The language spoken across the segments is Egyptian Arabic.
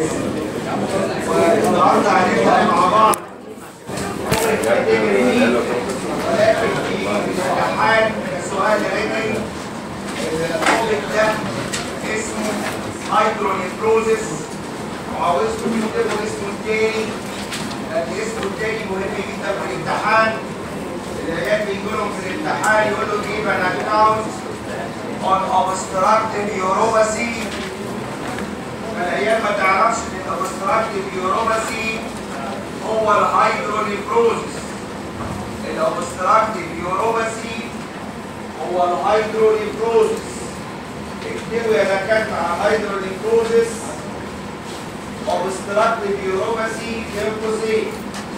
والنهارده هنبدا مع بعض الكاتيجوري دي ولكن في امتحان سؤال علمي التوبيك ده اسمه هايدرونيفروزس وعاوزكم تكتبوا اسمه التاني لان اسمه التاني مهم جدا في الامتحان العيال بيجوا لهم في الامتحان يقولوا جيب ان اكونت on obstructive uropathy فالعيال ما تعرفش ان الاوبستراكتيف يوروباسي هو الهيدرونيفروزس الاوبستراكتيف يوروباسي هو الهيدرونيفروزس اكتبوا يا دكاتره على الهيدرونيفروزس اوبستراكتيف يوروباسي بين قوسين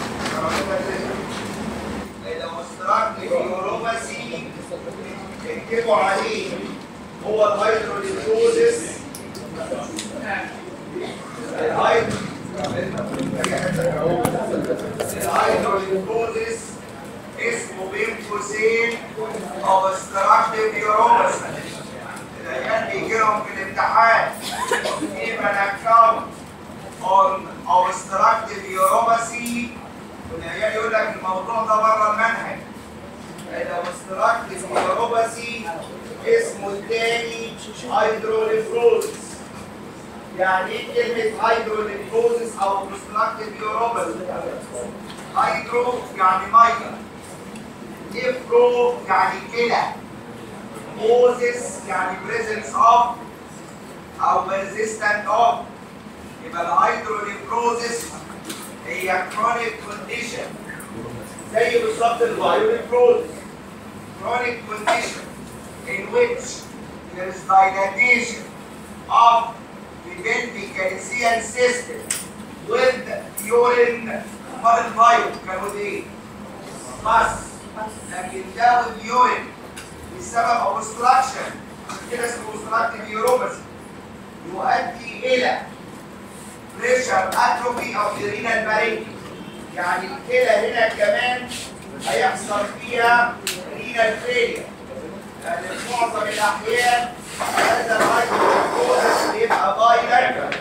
الاوبستراكتيف يوروباسي اكتبوا عليه هو الهيدرونيفروزس الهيدروليكوزيس اسمه بين قوسين اوبستراكتيف يوروباسي العيال بيجي لهم في الامتحان جيب ان اكونت اون اوبستراكتيف يوروباسي والعيال يقول لك الموضوع ده بره المنهج الاوبستراكتيف يوروباسي اسمه الثاني هيدروليفروزيس يعني ايه كلمة هيدروليفروزس او اوبستراكتيف يوروباسي؟ هيدرو يعني ميه نيفرو يعني كلى اوزس يعني بريزنس اوف او ريزيستنت اوف يبقى الهيدروليفروزس هي كرونيك كونديشن زي بالظبط الفايوليفروزس chronic condition in which there is dilatation of the ventricular system with urine امال الفايو كانوا ايه؟ بس لكن ده واليورين بسبب اوبستراكشن كده اسمه اوبستراكتيف يوروباسي يؤدي الى بريشر اتروفي او رينال بارينج يعني الكلى هنا كمان هيحصل فيها رينال فيلير لان في معظم الاحيان هذا الهايدروكوزس بيبقى بايلر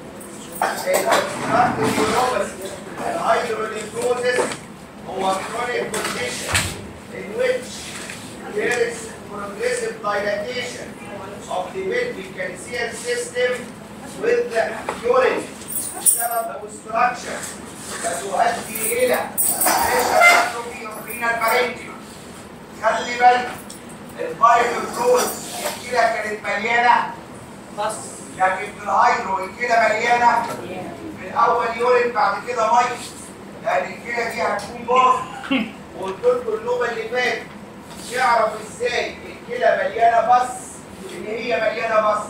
الهايدروكوزس هو chronic condition in which there is progressive dilatation of the ventricular system with the urine بسبب obstruction فتؤدي الى pressure atrophy of renal parenchyma خلي بالك الفايبروز الكلى كانت مليانه بس لكن في الهايدرو الكلى مليانه في الاول يورين بعد كده ميه لان الكلى دي هتكون باظ وقلت لكم النوبه اللي فاتت تعرف ازاي الكلى مليانه بس ان هي مليانه بس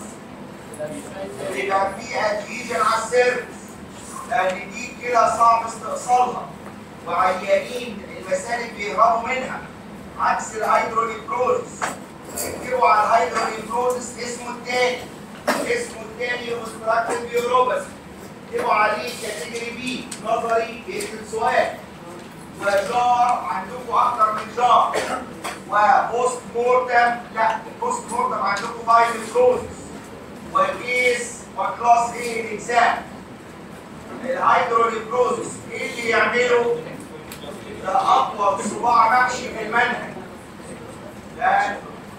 يبقى في ادهيجن على السيرفس لان دي كلى صعب استئصالها وعيانين المسالك بيهربوا منها عكس الهيدروليبروزس اكتبوا على الهيدروليبروزس اسمه التاني اسمه التاني اوبستراكتيف يوروباسي اكتبوا عليه كاتيجوري بي نظري بيكتب سؤال وجار عندكم اكتر من جار وبوست مورتم لا البوست مورتم عندكم بايلوبروزس وكيس وكلاس ايه الاكزام الهيدروليبروزس ايه اللي يعمله ده اطول صباع محشي في المنهج ده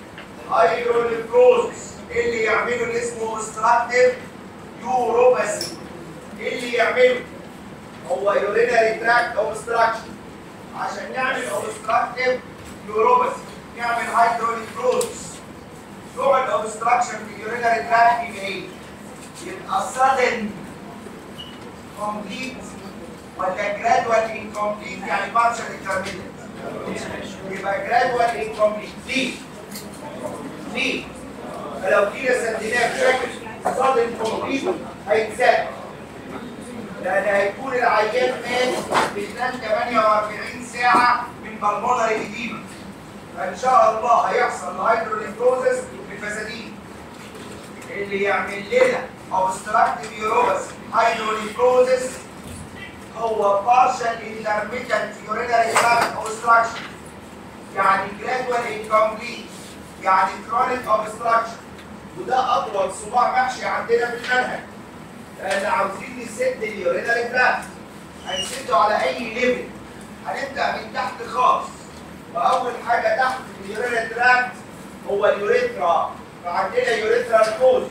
هيدروليبروزس ايه اللي يعمله اللي اسمه اوبستراكتيف يوروباسي ايه اللي يعمله هو يورينري تراكت اوبستراكشن عشان نعمل اوبستراكتيف يوروباسي نعمل هيدروليبروزس نوع الاوبستراكشن في اليورينري تراكت يبقى ايه؟ يبقى sudden complete ولا gradual incomplete يعني partial intermittent يبقى gradual incomplete ليه؟ ليه؟ فلو كده سديناه بشكل sudden complete هيتسد لان هيكون العيان مات في خلال 48 ساعه من بالمونري اديما فان شاء الله هيحصل هيدروليكوزس بالفسادين اللي يعمل لنا اوبستراكتيف يوروباسي هيدروليكوزس هو partial intermittent urinary tract obstruction يعني gradual incomplete يعني chronic obstruction وده اطول صباع محشي عندنا في المنهج لان عاوزين نسد اليورينال تراكت هنسده على اي ليفل هنبدا من تحت خالص واول حاجه تحت في اليورينال تراكت هو اليوريثرا فعندنا يوريثرا كوز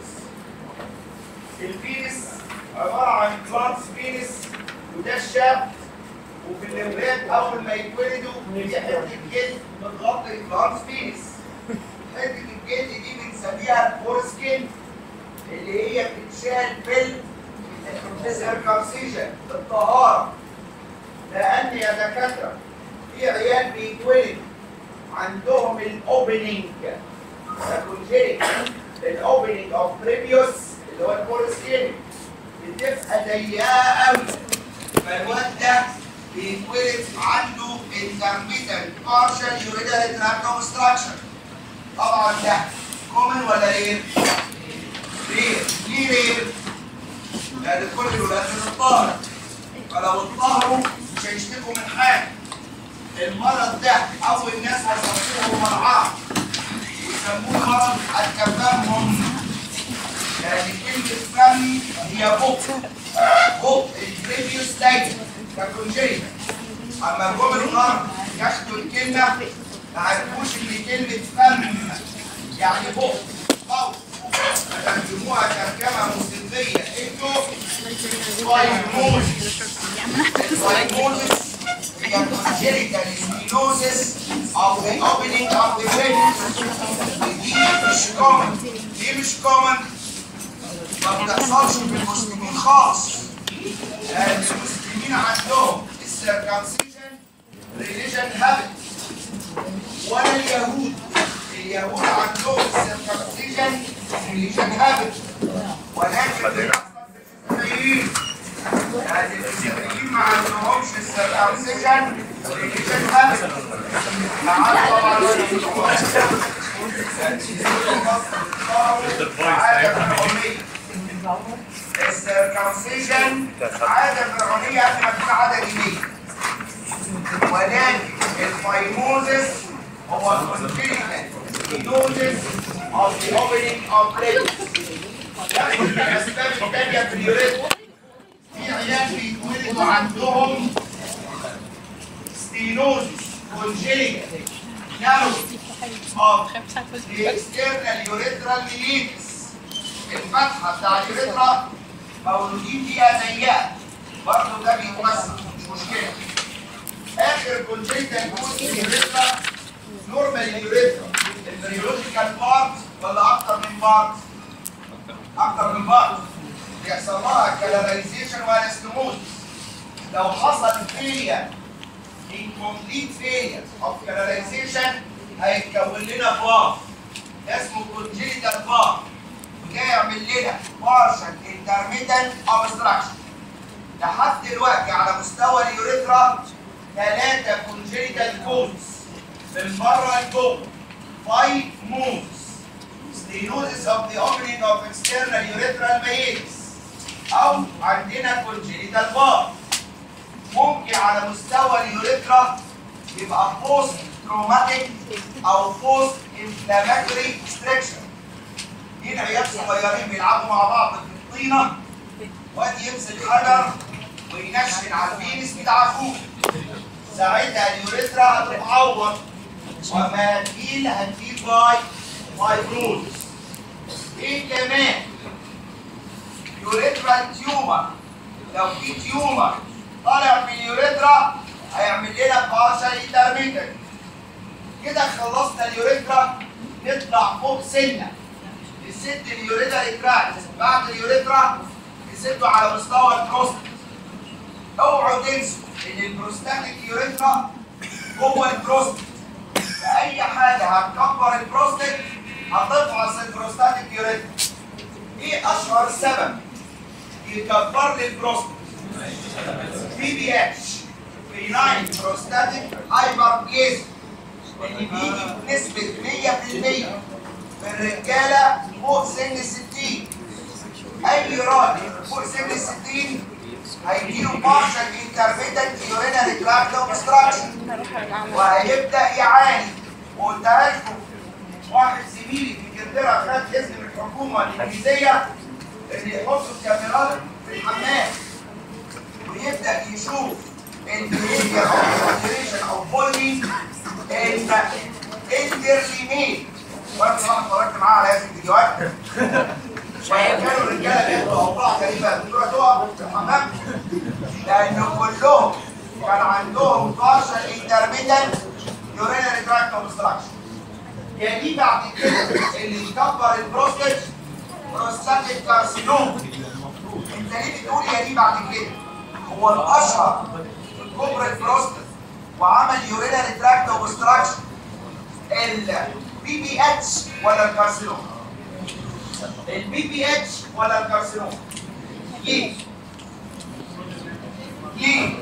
الفينس عباره عن كلانس فينس وده الشاب وفي الولاد اول ما يتولدوا في حته جلد بتغطي الكلانس فينس حته الجلد دي بنسميها الفورسكين اللي هي بتتشال في السيركمسيجن الطهاره لان يا دكاتره في عيال بيتولدوا عندهم الاوبننج الكونجينيك الاوبننج اوف بريبيوس اللي هو الفورسكين بتبقى ضيقه قوي فالواد ده بيتولد عنده intermittent partial urinary tract obstruction طبعا ده كومن ولا رير؟ رير ليه رير؟ لأن كل الولاد بتتطهر فلو اتطهروا مش هيشتكوا من حاجة المرض ده أول ناس وصفوه مرعاه ويسموه مرض التفهم يعني كلمة فم هي بق بق البريفيوس دايما ككونجينيتال اما جم النهارده ياخدوا الكلمه ما عرفوش ان كلمه فم يعني بق او ترجموها ترجمه موسيقيه انتوا فايموزيس الفايموزيس هي congenital stenosis of the opening of the pelvis دي مش كومن دي مش كومن ما بتحصلش في المسلمين خالص لان المسلمين عندهم السيركمسيشن ريليجن هابت ولا اليهود اليهود عندهم السيركمسيشن ريليجن هابت ولكن بتحصل في المسيحيين يعني المسيحيين ما عندهمش السيركمسيشن ريليجن هابت مع طبعا السيركمسيشن عادة فرعونية قبل ما تكون عادة دينية ولكن الفايموزس هو الكونجينيتال ستينوزس of the opening of pelvis ياخد الأسباب التانية في اليوريثم في عيال بيتولدوا عندهم ستينوزس كونجينيتال نارو of the external urethral meatus الفتحة بتاع اليوريثرا مولودين فيها ضيقة برضه ده بيتوسع مش مشكلة آخر كونجيتال كود في اليوريثرا نورمال اليوريثرا البريولوجيكال بارت ولا أكتر من بارت؟ أكتر من بارت بيحصل لها كالرايزيشن وانستموز لو حصل فيلير incomplete failure of canalization هيتكون لنا بار اسمه congenital bar وده يعمل لنا partial intermittent obstruction لحد دلوقتي على مستوى اليوريثرا ثلاثة congenital codes من بره لجوه five moves stenosis of the opening of external urethral meatus أو عندنا congenital bar ممكن على مستوى اليوريثرا يبقى بوست تروماتيك او بوست انفلاماتوري ستريكشن هنا عيال صغيرين بيلعبوا مع بعض في الطينه واد يمسك حجر وينشن على البينس بتاع اخوه ساعتها اليوريثرا هتتعور وما هتجيل هتجيل باي فايبروز ايه كمان يوريثرال تيومر لو في تيومر طالع في اليوريثرا هيعمل لنا بارشال انترميتنت كده خلصنا اليوريثرا نطلع فوق سنه نسد اليوريثرا تراكت بعد اليوريثرا نسده على مستوى البروستات اوعوا تنسوا ان البروستاتيك يوريثرا جوه البروستات فاي حاجه هتكبر البروستات هتفحص البروستاتيك يوريثرا ايه اشهر سبب يكبر لي البروستات بي بي اتش بيناين بروستاتيك هايبربليزم اللي بيجي بنسبة 100% في الرجالة فوق سن ال 60 أي راجل فوق سن ال 60 هيجيله بارشل انترميتنت يورينري تراكت اوبستراكشن وهيبدأ يعاني وقلتها لكم واحد زميلي في انجلترا خد اذن من الحكومة الإنجليزية إن يحطوا الكاميرات في كليرلي ميل وانا بصراحه اتفرجت معاه على هذه الفيديوهات وكانوا الرجاله بياخدوا اوضاع غريبه الدكتوره تقف في الحمام لان كلهم كان عندهم بارشل انترميدنت يورينري تراكت اوبستراكشن يليه بعد كده اللي يكبر البروستات بروستاتيك كارسينوم انت ليه بتقول يليه بعد كده هو الاشهر في كبر البروستات وعمل يورينري تراكت اوبستراكشن البي بي اتش ولا الكارسينوم البي بي اتش ولا الكارسينوم ليه ليه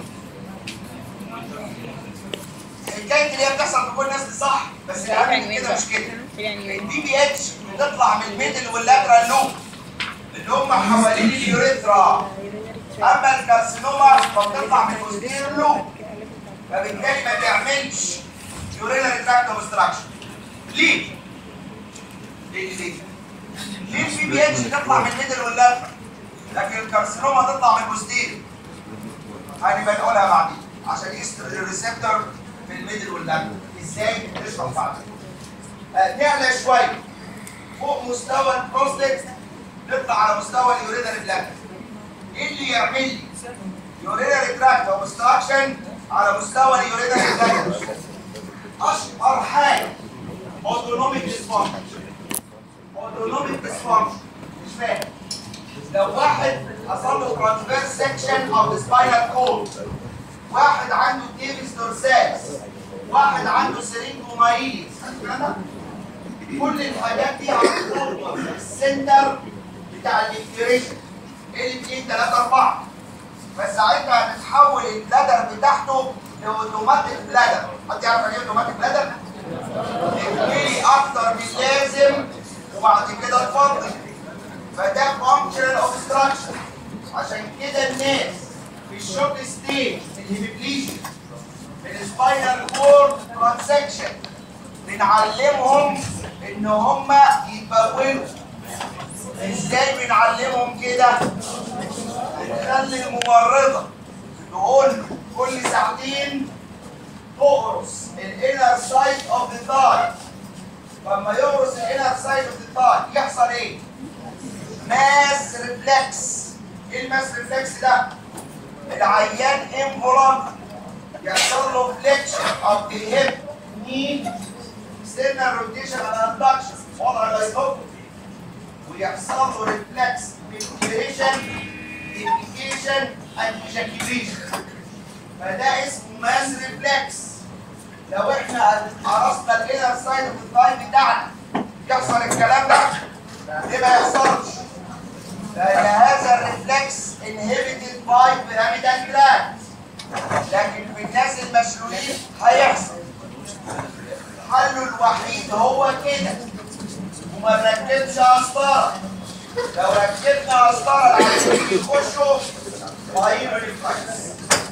الحكايه اللي هي بتحصل في كل الناس دي صح بس الاهم من كده مش كده البي بي اتش بتطلع من الميدل واللاترال لوب اللي هم حوالين اليوريثرا اما الكارسينوما فبتطلع من البوستيريور لوب فبالتالي ما تعملش يورينري تراكت اوبستراكشن ليه؟ ليه ليه؟ ليه البي بي اتش تطلع من الميدل واللاترال لكن الكارسينوما تطلع من البوستيريور هنبقى نقولها بعدين عشان يستر الريسبتور في الميدل واللاترال ازاي نشرح بعدين آه، نعلى شويه فوق مستوى البروستات نطلع على مستوى اليورينري بلاك ايه اللي يعمل لي يورينري تراكت اوبستراكشن على مستوى اليورينري بلاك اشهر حاجه اوتونوميك ديسفانكشن اوتونوميك ديسفانكشن مش فاهم لو واحد حصل له ترانسفيرس سكشن اوف ذا سباينال كورد واحد عنده تيبس دورسالس واحد عنده سيرينجومايليس كل الحاجات دي هتكون في السنتر بتاع الانفيريشن ال 2 3 4 فساعتها هتتحول البلادر بتاعته لاوتوماتيك بلادر حد يعرف يعني ايه اوتوماتيك بلادر؟ تتملي اكتر من اللازم وبعد كده تفضي فده فانكشنال اوبستراكشن عشان كده الناس في الشوك ستيج الهيميبليجن السباينال كورد ترانسكشن بنعلمهم ان هم يتبولوا ازاي بنعلمهم كده بنخلي الممرضه تقول له كل ساعتين تقرص الانر سايد اوف ذا تاي لما يقرص الانر سايد اوف ذا تاي يحصل ايه؟ ماس ريفلكس ايه الماس ريفلكس ده؟ العيان انفولانت يحصل له فليكشن اوف ذا هيب ني ستيرنال روتيشن اند ابدكشن وضع الايزوتوب ويحصل له ريفلكس ميكيوليشن ديفيكيشن اند ايجاكيوليشن فده اسمه ماس ريفلكس لو احنا قرصنا الانر سايد اوف التايم بتاعنا يحصل الكلام ده ليه ما يحصلش؟ لان هذا الريفلكس انهبيتد باي بيراميدال جلاند لكن في الناس المشلولين هيحصل حله الوحيد هو كده وما نركبش قسطره لو ركبنا قسطره العيانين يخشوا وهيبقى ريفلكس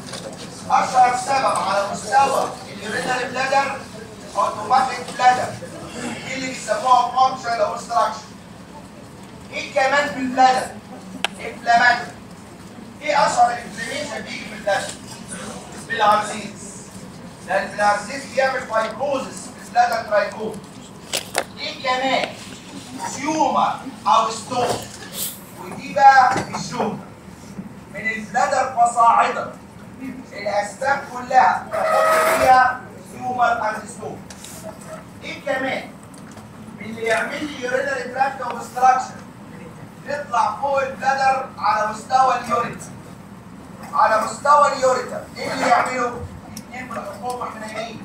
اشهر سبب على مستوى اليورينري بلادر اوتوماتيك بلادر دي اللي بيسموها فانكشنال اوبستراكشن ايه كمان في البلادر؟ انفلاماتوري ايه اشهر انفلاميشن بيجي في البلادر؟ بالعرزيز لان العرزيز بيعمل فايبروزس في البلادر ترايكوم ايه كمان؟ تيومر او ستون ودي بقى الشوكه من البلادر فصاعدا الاسباب كلها تحط فيها تيومر اند ستون ايه كمان؟ اللي يعمل لي يورينري تراكت اوبستراكشن يطلع فوق البلادر على مستوى اليوريتا على مستوى اليوريتا ايه اللي يعمله؟ اثنين بنحطهم واحنا نايمين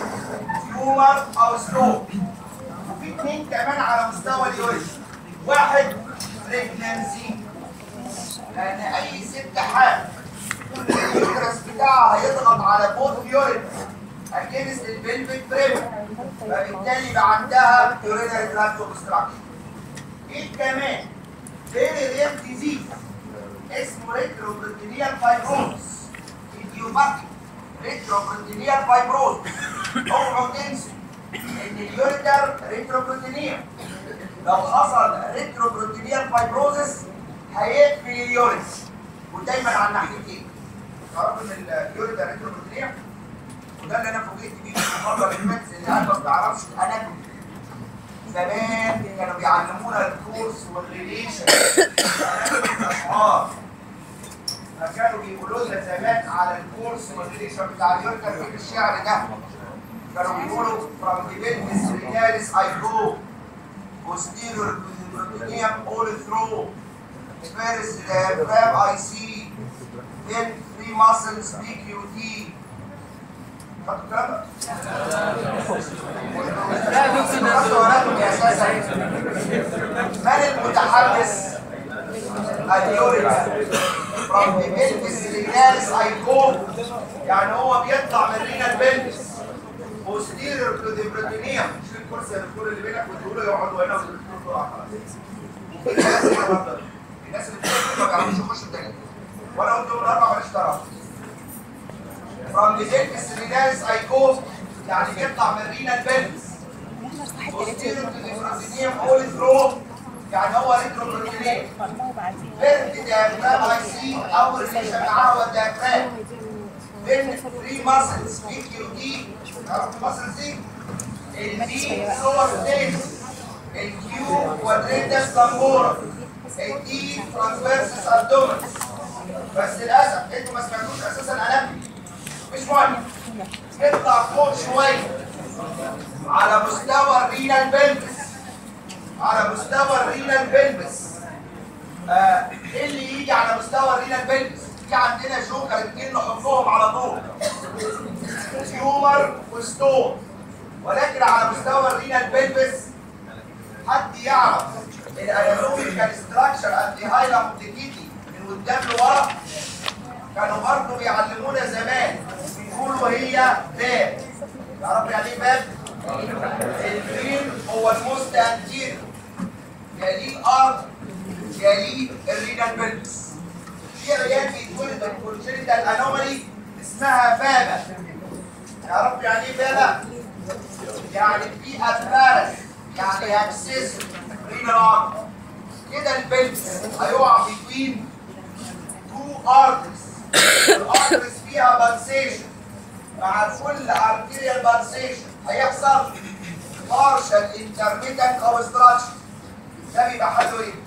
تيومر او ستون وفي اثنين كمان على مستوى اليوريتا واحد بريجنانسي لان اي ست حامل اليوترس بتاعها هيضغط على بوت يوريتا اجنست البلفيك بريمر فبالتالي يبقى عندها يورينري تراكت اوبستراكشن ايه كمان فيري رير ديزيز اسمه ريتروبروتينيال فايبروز ايديوباثيك ريتروبروتينيال فايبروز اوعوا تنسوا ان اليوريتر ريتروبروتينيال لو حصل ريتروبروتينيال فايبروزس هيقفل اليوريتر ودايما على الناحيتين تعرفوا ان اليوريتر ريتروبروتينيال وده اللي انا فوجئت بيه في المره اللي فاتت اللي انا ما بعرفش الاناتومي زمان كانوا بيعلمونا الكورس والريليشن الاشعار فكانوا بيقولوا لنا زمان على الكورس والريليشن بتاع اليوركر في الشعر ده كانوا بيقولوا from the pelvis radialis I go posterior to the peritoneum all through first diaphragm I see then three muscles PQT خدتوا الكلام ده؟ خدتوا ورقتهم يا اساسا من المتحدث اليوريكا from the pelvis radialis I go يعني هو بيطلع من رينا البلفس posterior to the peritoneum شيل الكرسي يا دكتور اللي بينك وتقول له يقعدوا هنا وتقول له الناس اللي بتقول الناس اللي بتقول ما بيعرفوش يخشوا تاني وانا قلت لهم الاربع ماليش طرف from the pelvis radialis I go يعني بيطلع من رينا البلفس posterior to the peritoneum all through يعني هو ريتروبروتينين فيرد diaphragm I see اول ريليشن معاه هو الديافرام بين 3 ماسلز بي كيو دي عرفت الماسلز دي؟ الدي سور ستيج الكيو كوادريتس لامبورا الدي ترانسفيرسس ابدومنس بس للاسف انتوا ما سمعتوش اساسا اناتومي مش مهم اطلع فوق شويه على مستوى الرينال بلفس على مستوى الرينال بلفس آه، ايه اللي يجي على مستوى الرينال بلفس في عندنا جوكر اتنين نحطهم على طول تيومر وستون ولكن على مستوى الرينال بلفس حد يعرف الاناتوميكال ستراكشر اند هايلا موتيكيتي من قدام لورا كانوا برضه بيعلمونا زمان بيقولوا هي باب تعرفوا يعني ايه باب؟ الفيل هو الموست انتيريور يليه الارض يليه الرينال بلفس في عيال بيتولد بالكونجنتال انومالي اسمها بابا تعرفوا يعني ايه بابا؟ يعني في ابارس يعني اكسس رينال ارض كده البلفس هيقع بين تو ارترز الارترز فيها بالسيشن مع كل ارتيريال بالسيشن هيحصل بارشال انترميتنت اوبستراكشن ده بيبقى حله ايه؟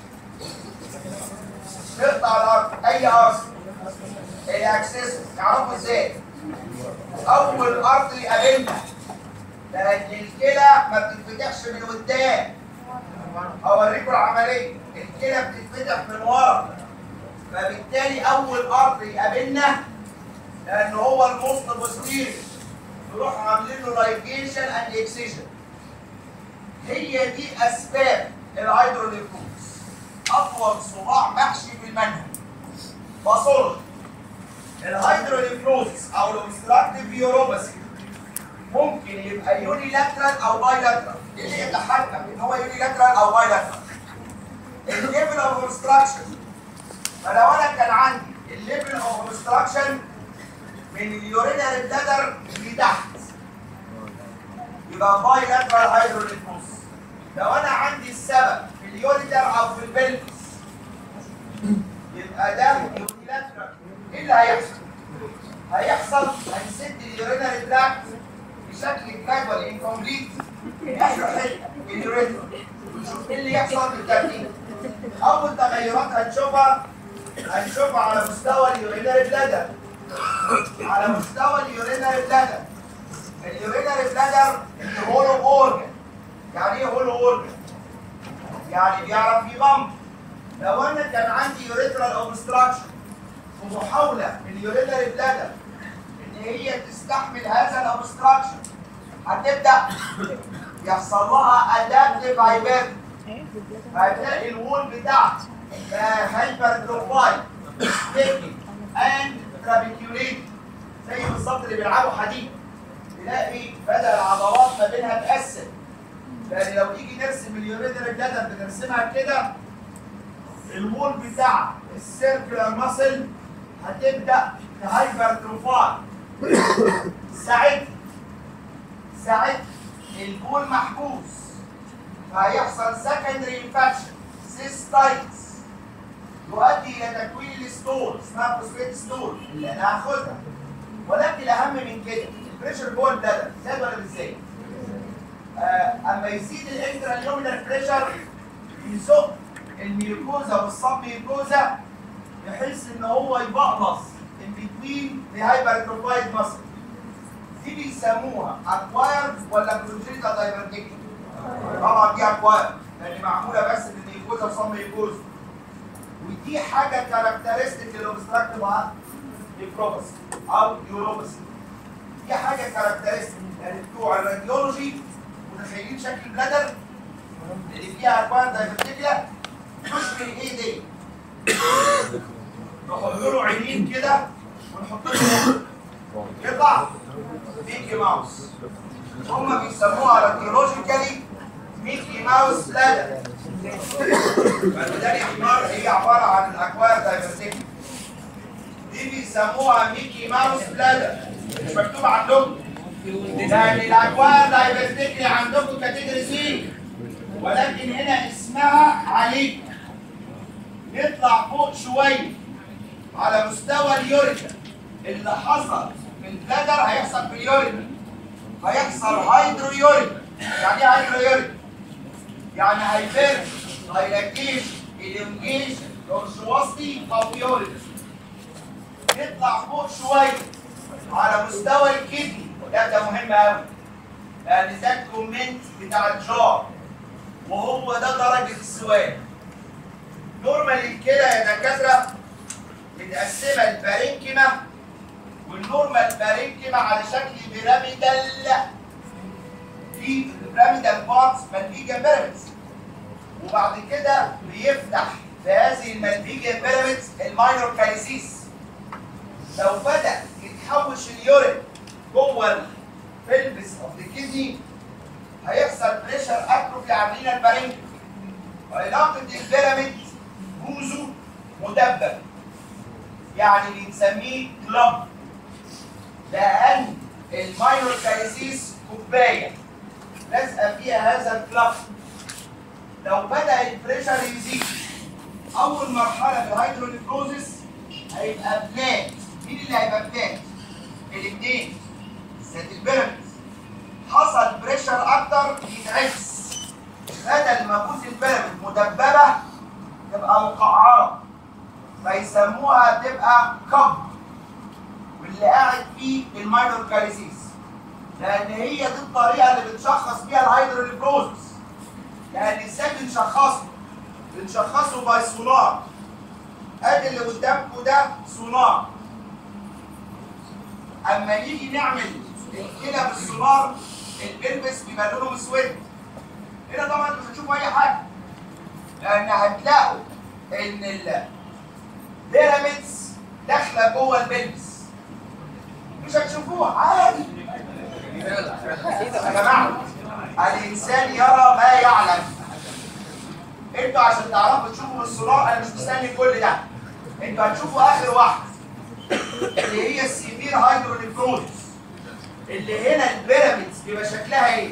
تقطع الارض اي ارض الاكسس تعرفوا ازاي؟ اول ارض يقابلنا لان الكلى ما بتتفتحش من قدام هوريكم العمليه الكلى بتتفتح من ورا فبالتالي اول ارض يقابلنا لان هو الموست بوستيريور نروح عاملين له لايجيشن اند اكسيشن هي دي اسباب الهيدروليكوز اطول صباع محشي في المنهج باثولوجي الهيدروليكوز او الاوبستراكتيف يوروباسي ممكن يبقى يوني لاترال او باي لاترال اللي يتحكم ان هو يوني لاترال او باي لاترال الليفل اوف اوبستراكشن فلو انا كان عندي الليفل اوف اوبستراكشن من اليورينال بلادر لتحت يبقى باي لاترال هيدروليكوز لو انا عندي السبب في اليوريتر او في البلفس يبقى ده يونيلاترال ايه اللي هيحصل؟ هيحصل هنسد اليورينال تراكت بشكل جرادوال انكمبليت اخر حته اليوريتر ونشوف ايه اللي يحصل بالترتيب اول تغيرات هنشوفها هنشوفها على مستوى اليورينال بلادر على مستوى اليورينال بلادر اليورينال بلادر هولو اورجن يعني ايه هولو اورجن؟ يعني بيعرف يضم لو انا كان عندي يوريترال اوبستراكشن ومحاوله من اليورينال بلادر ان هي تستحمل هذا الاوبستراكشن هتبدا يحصل لها ادابتيف هايبر فهتلاقي الوول بتاعتي هايبر تروفايل ستيكي اند ترابيكيوليت زي بالظبط اللي بيلعبوا حديد تلاقي بدا العضلات ما بينها تقسم يعني لو تيجي نرسم اليورينال بلادر بنرسمها كده الوول بتاع السيركلر ماسل هتبدا تهايبر تروفاي ساعتها ساعتها البول محبوس فهيحصل سكندري انفكشن سيستايتس يؤدي الى تكوين الستول اسمها بروسبيت ستول اللي انا هاخدها ولكن الاهم من كده البريشر جوه البلدر زاد ولا مش زايد؟ آه، اما يزيد الانترا اليومينال بريشر يزق الميوكوزا والصب ميوكوزا بحيث ان هو يبقلص in between the hypertrophied muscle دي بيسموها اكوايرد ولا كونجيتا دايفرتيكتوم طبعا دي اكوايرد لان معموله بس بالميوكوزا وصم ميوكوزا ودي حاجه كاركترستيك للاوبستراكتيف نيفروباثي او يوروباثي دي حاجه كاركترستيك يعني بتوع الراديولوجي متخيلين شكل البلادر اللي فيها اكوايرد دايفرتيكلا تشبه ايه دي؟ نحط له عينين كده ونحط له يطلع ميكي ماوس هما بيسموها راديولوجيكالي ميكي ماوس بلادر فالمداري حمار هي عباره عن الاكوار دايفرسيتي دي بيسموها ميكي ماوس بلادر مش مكتوب عندكم لان الاكوار دايفرسيتي عندكم كاتيجوري سي ولكن هنا اسمها عليك نطلع فوق شويه على مستوى اليوريكا اللي حصل في البلادر هيحصل في اليوريكا هيحصل هيدرو يوريكا يعني ايه هيدرو يوريكا؟ يعني هيبرد دايلاكتيشن اليونجيشن دورشوستي او يوريكا نطلع فوق شويه على مستوى الكدني وده ده مهم قوي لان ده الكومنت بتاع الجار وهو ده درجه السواد نورمالي كده يا دكاتره متقسمه البارينكيما والنورمال بارينكيما على شكل بيراميدال في بيراميدال بارتس ملبيجا بيراميدز وبعد كده بيفتح في هذه الملبيجا بيراميدز الماينور كاليسيس لو بدا يتحوش اليورين جوه البلبس اوف ذا كدني هيحصل بريشر اتروفي عاملين البارينكيما وعلاقه البيراميد بوزو مدبب يعني بنسميه كلاب لان الماينور كاليسيس كوبايه لازقه فيها هذا الكلاب لو بدا البريشر يزيد اول مرحله في الهيدروليفروزيس هيبقى بلات مين اللي هيبقى بلات؟ الاثنين ذات البيراميدز حصل بريشر اكتر يتعكس بدل ما بوز البيراميد مدببه تبقى مقعره فيسموها تبقى كب واللي قاعد فيه الماينور كاليسيس لان هي دي الطريقه اللي بنشخص بيها الهيدروليبروزس لان ازاي بنشخصه بنشخصه باي سونار ادي اللي قدامكم ده سونار اما نيجي نعمل كده بالسونار البلبس بيبقى لونه مسود هنا طبعا مش هتشوفوا اي حاجه لان هتلاقوا ان البيراميدز داخله جوه البلبس مش هتشوفوها عادي يا جماعه الانسان يرى ما يعلم انتوا عشان تعرفوا تشوفوا بالسونار انا مش مستني كل ده انتوا هتشوفوا اخر واحده اللي هي السيفير هايدروليفروزس اللي هنا البيراميدز بيبقى شكلها ايه؟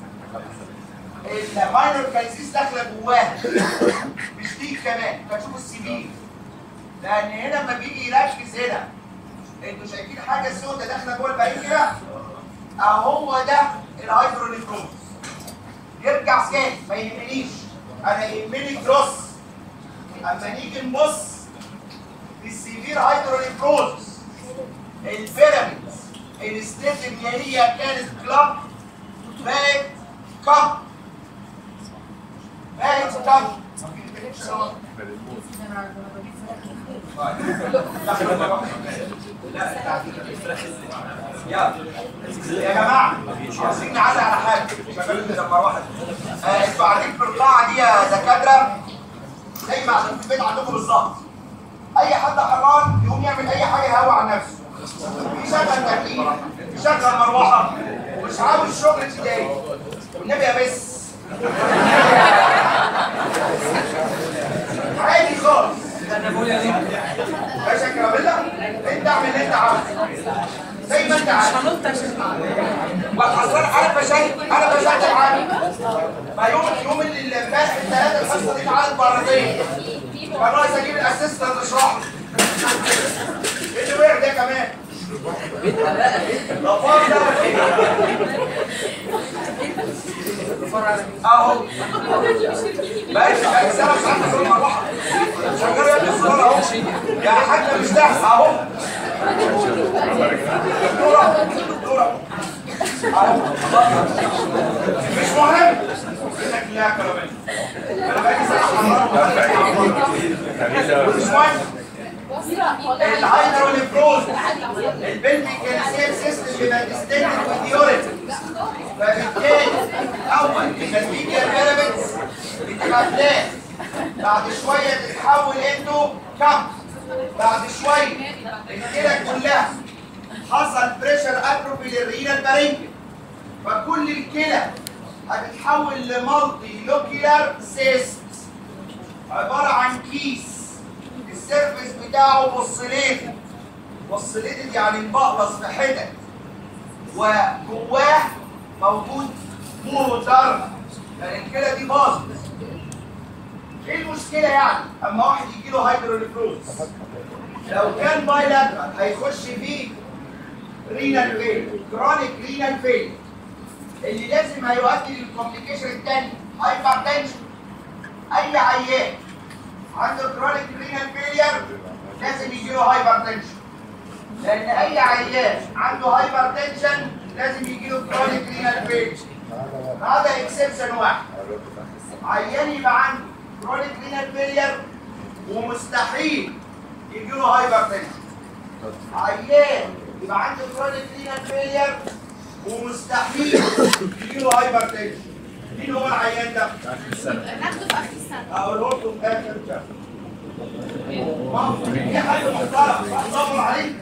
الماينور كالسيس داخله جواها مش دي كمان فتشوفوا السيفير لان هنا لما بيجي يركز هنا انتوا شايفين حاجه سودة داخله جوه البعيد كده اهو ده الهايدروليفروز يرجع سكان ما يهمنيش انا يهمني كروس اما نيجي نبص للسيفير هايدروليفروز البيراميدز الستيت اللي هي كانت كلاب بقت كاب بقت كاب يا جماعه عايزين نعلق على حاجه نمبر واحد آه، انتوا قاعدين في القاعه دي يا دكاتره زي ما عشان في البيت عندكم بالظبط اي حد حران يقوم يعمل اي حاجه يهوى عن نفسه يشغل تكييف يشغل مروحه ومش عاوز شغل ابتدائي والنبي يا بس عادي خالص باشا كراميلا انت اعمل اللي انت عاوزه زي ما انت عايز والحصان انا بشهد انا بشهد عادي ما يوم يوم اللي امبارح الثلاثه الحصه دي اتعادت مرتين كان ناقص اجيب الاسيستنت اشرح ايه اللي وقع ده كمان؟ ده فاضي ده ولا ايه؟ اهو ماشي بقى سنه ساعه في المروحه شغال يا ابني الصوره اهو يا حاج مش تحت اهو دكتوره دكتوره اهو مش مهم انك لا كلامي انا باجي ساعه مش مهم الهايدروليفروز البلفيك كالسيال سيستم بيبقى ديستنت والديوريت فبالتالي اول النتيجه البيراميدز بتبقى فلات بعد شويه تتحول انتو كب بعد شويه الكلى كلها حصل بريشر اتروفي للرينا البارينكل فكل الكلى هتتحول لمالتي لوكيلر سيست عباره عن كيس السيرفس بتاعه بوصليتد بوصليتد يعني مبقلص في حتت وجواه موجود موتر يعني الكلى دي باظت ايه المشكله يعني اما واحد يجي له هايدروليفروز لو كان بايلاترال هيخش فيه رينال فيل كرونيك رينال فيل اللي لازم هيؤدي للكومبليكيشن الثاني هايبرتنشن اي عيان عنده كرونيك رينال فيلير لازم يجي له هايبرتنشن لان اي عيان عنده هايبرتنشن لازم يجي له كرونيك رينال فيلير هذا اكسبشن واحد عيان يبقى عنده كرونيك رينال فيلير ومستحيل يجي له هايبرتنشن عيان يبقى عنده كرونيك رينال فيلير ومستحيل يجي له هايبرتنشن مين هو العيان ده؟ ناخده في اخر السنه اقول لكم اخر شهر ممكن دي حاجه محترمه هتصبر عليك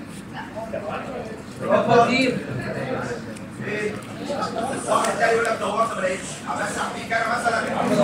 التقدير ايه واحد تاني يقول لك دورت ما لقيتش امسح فيك انا مثلا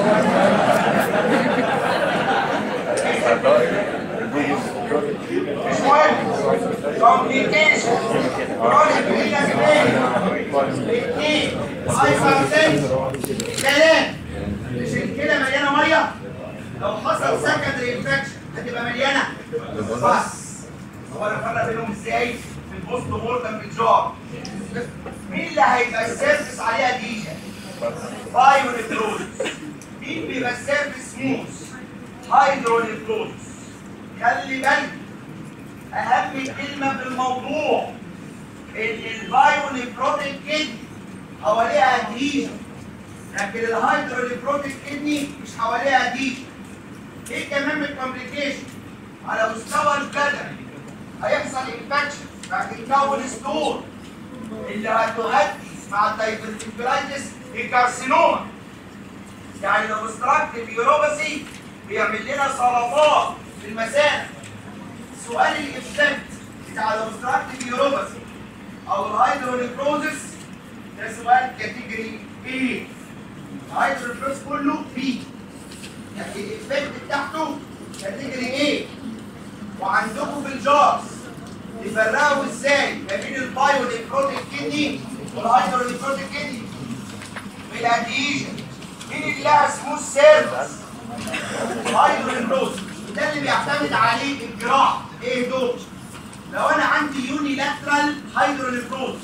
مش مهم كومبليكيشن كرونيك رينال فيلير اثنين هايبرتنشن ثلاثة مش الكلى مليانة مية لو حصل سكندري انفكشن هتبقى مليانة بس هو انا فرق بينهم ازاي في البوست مورتم بالجار مين اللي هيبقى السيرفس عليها ديجا بايونيفروز مين بيبقى السيرفس سموث هايدرونيفروز خلي بالك اهم كلمه في الموضوع ان البايونيفروتيك كدني حواليها ادهيجن لكن الهايدروليفروتيك كدني مش حواليها ادهيجن ايه كمان من الكومبليكيشن على مستوى البدن هيحصل انفكشن هتتكون ستون اللي هتؤدي مع الدايفرتيكولايتس الكارسينوما يعني لو استراكتيف يوروباسي بيعمل لنا سرطان في المثانه سؤال الافكت بتاع الاوبستراكتيف يوروباسي او الهايدرونيكروزس ده سؤال كاتيجوري بي الهايدرونيكروز كله بي يعني الافكت بتاعته كاتيجوري ايه وعندكم في الجارز تفرقوا ازاي ما بين البايو نيكروتيك كدني والهايدرونيكروتيك كدني بالاديشن مين اللي لها سموث سيرفس هايدرونيكروز ده اللي بيعتمد عليه الجراح ايه دول لو انا عندي يوني لاترال هايدرونيكروز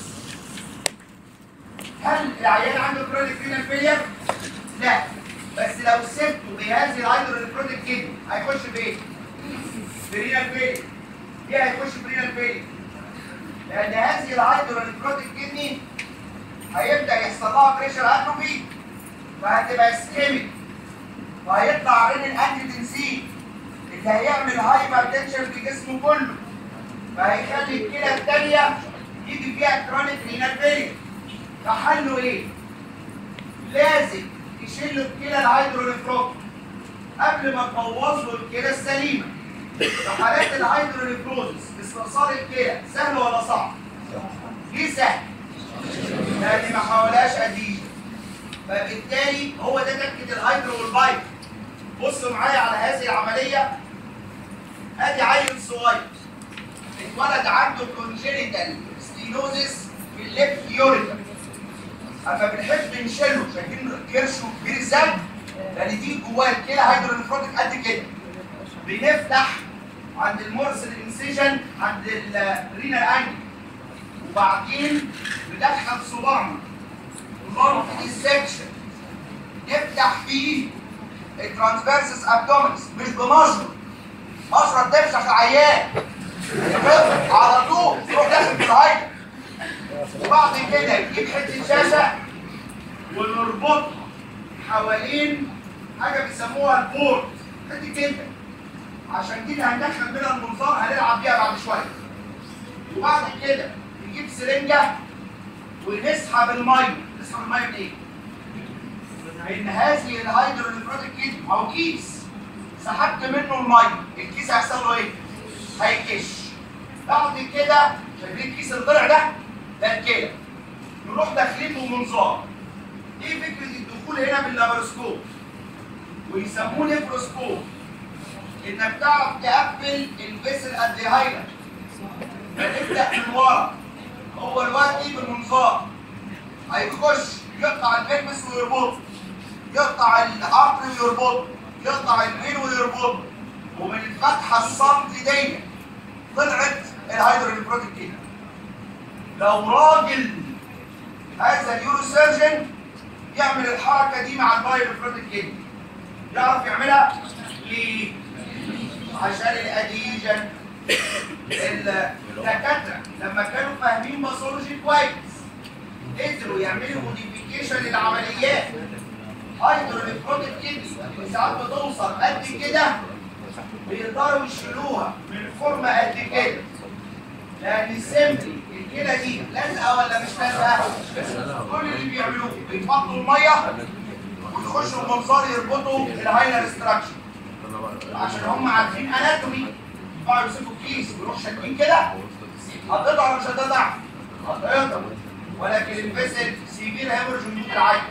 هل العيان عنده كرونيك رينال فيلير؟ لا بس لو سبته بهذه الهايدرونيكروتيك كدني هيخش فين؟ في رينال فيلير ليه هيخش في رينال فيلير؟ لان هذه الهايدرونيكروتيك كدني هيبدا يحصل لها بريشر اتروفي فهتبقى اسكيميك وهيطلع رين الانتيتنسين اللي هيعمل هايبر تنشن في جسمه كله فهيخلي الكلى الثانيه يجي فيها كرونيك رينال فيلير فحله ايه؟ لازم يشيل له الكلى الهيدرونيفروك قبل ما تبوظ له الكلى السليمه في حالات الهيدرونيفروزس استئصال الكلى سهل ولا صعب؟ ليه سهل؟ لان ما حولهاش اديشن فبالتالي هو ده تكه الهيدرو والبايب بصوا معايا على هذه العمليه ادي عيل صغير اتولد عنده كونجينيتال ستينوزيس في الليفت يوريتر اما بنحب نشيله شايفين كرشه كبير ازاي؟ لان دي جواه الكلى هيدرونيفروتيك قد كده بنفتح عند المورس الانسيجن عند الرينال انجل وبعدين ندخل صباعنا ونربط السكشن نفتح فيه الترانسفيرسس ابدومينس مش بمشرط مشرط تمسح العيان يفضل على طول تروح داخل في الهايدر وبعد كده نجيب حته شاشه ونربطها حوالين حاجه بيسموها البورد حته كده عشان كده هندخل منها المنظار هنلعب بيها بعد شويه وبعد كده نجيب سرنجه ونسحب الميه نسحب الميه بايه؟ ان هذه الهيدروليفروتيك كيس او كيس سحبت منه الميه الكيس هيحصل له ايه؟ هيكش بعد كده شايفين الكيس اللي طلع ده؟ ده الكلى نروح داخلين بمنظار ايه فكره الدخول هنا باللابروسكوب ويسموه نيفروسكوب انك تعرف تقفل الفيسل ادريهايلر فتبدا من ورا هو دلوقتي بالمنظار هيخش يقطع البلبس ويربطه يقطع القطر ويربطه يقطع البين ويربطه ومن الفتحه الصمت دي طلعت الهيدروليفروتيك كده لو راجل هذا اليورو سيرجن يعمل الحركه دي مع البايرفروتيك كده يعرف يعملها ليه؟ عشان الاديجن الدكاتره لما كانوا فاهمين باثولوجي كويس قدروا يعملوا موديفيكيشن للعمليات هيدروليفروتيك كدني ساعات بتوصل قد كده بيقدروا يشيلوها من فورمه قد كده لان السمبلي الكلى دي لازقه ولا مش لازقه؟ كل اللي بيعملوه بيحطوا الميه ويخشوا المنظار يربطوا الهايلر ستراكشر عشان هم عارفين اناتومي ينفعوا يمسكوا الكيس ويروحوا شادين كده هتقطع ولا مش هتقطع؟ هتقطع ولكن الفيسل سيفير هيمورج من العين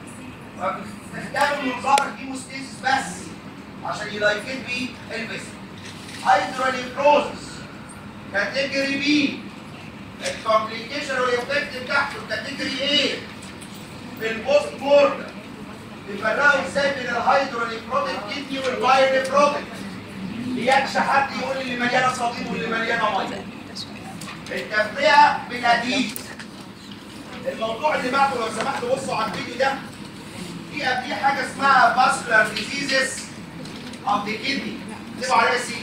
فباستخدام المنظار هيموستيسيس بس عشان يلايكيت بيه الفيسل هيدروليفروزس كاتيجوري بي الكومبليكيشن والافكت بتاعته كاتيجوري ايه؟ في البوست مورتم بيفرقوا ازاي بين الهيدروليفروتيك كدني والبايرليفروتيك ليكش حد يقول لي اللي مليانه صديد واللي مليانه ميه التفرقه بالاديب الموضوع اللي بعده لو سمحتوا بصوا على الفيديو ده في قبليه حاجه اسمها فاسكولار ديزيزز اوف ذا كدني اكتبوا عليها سي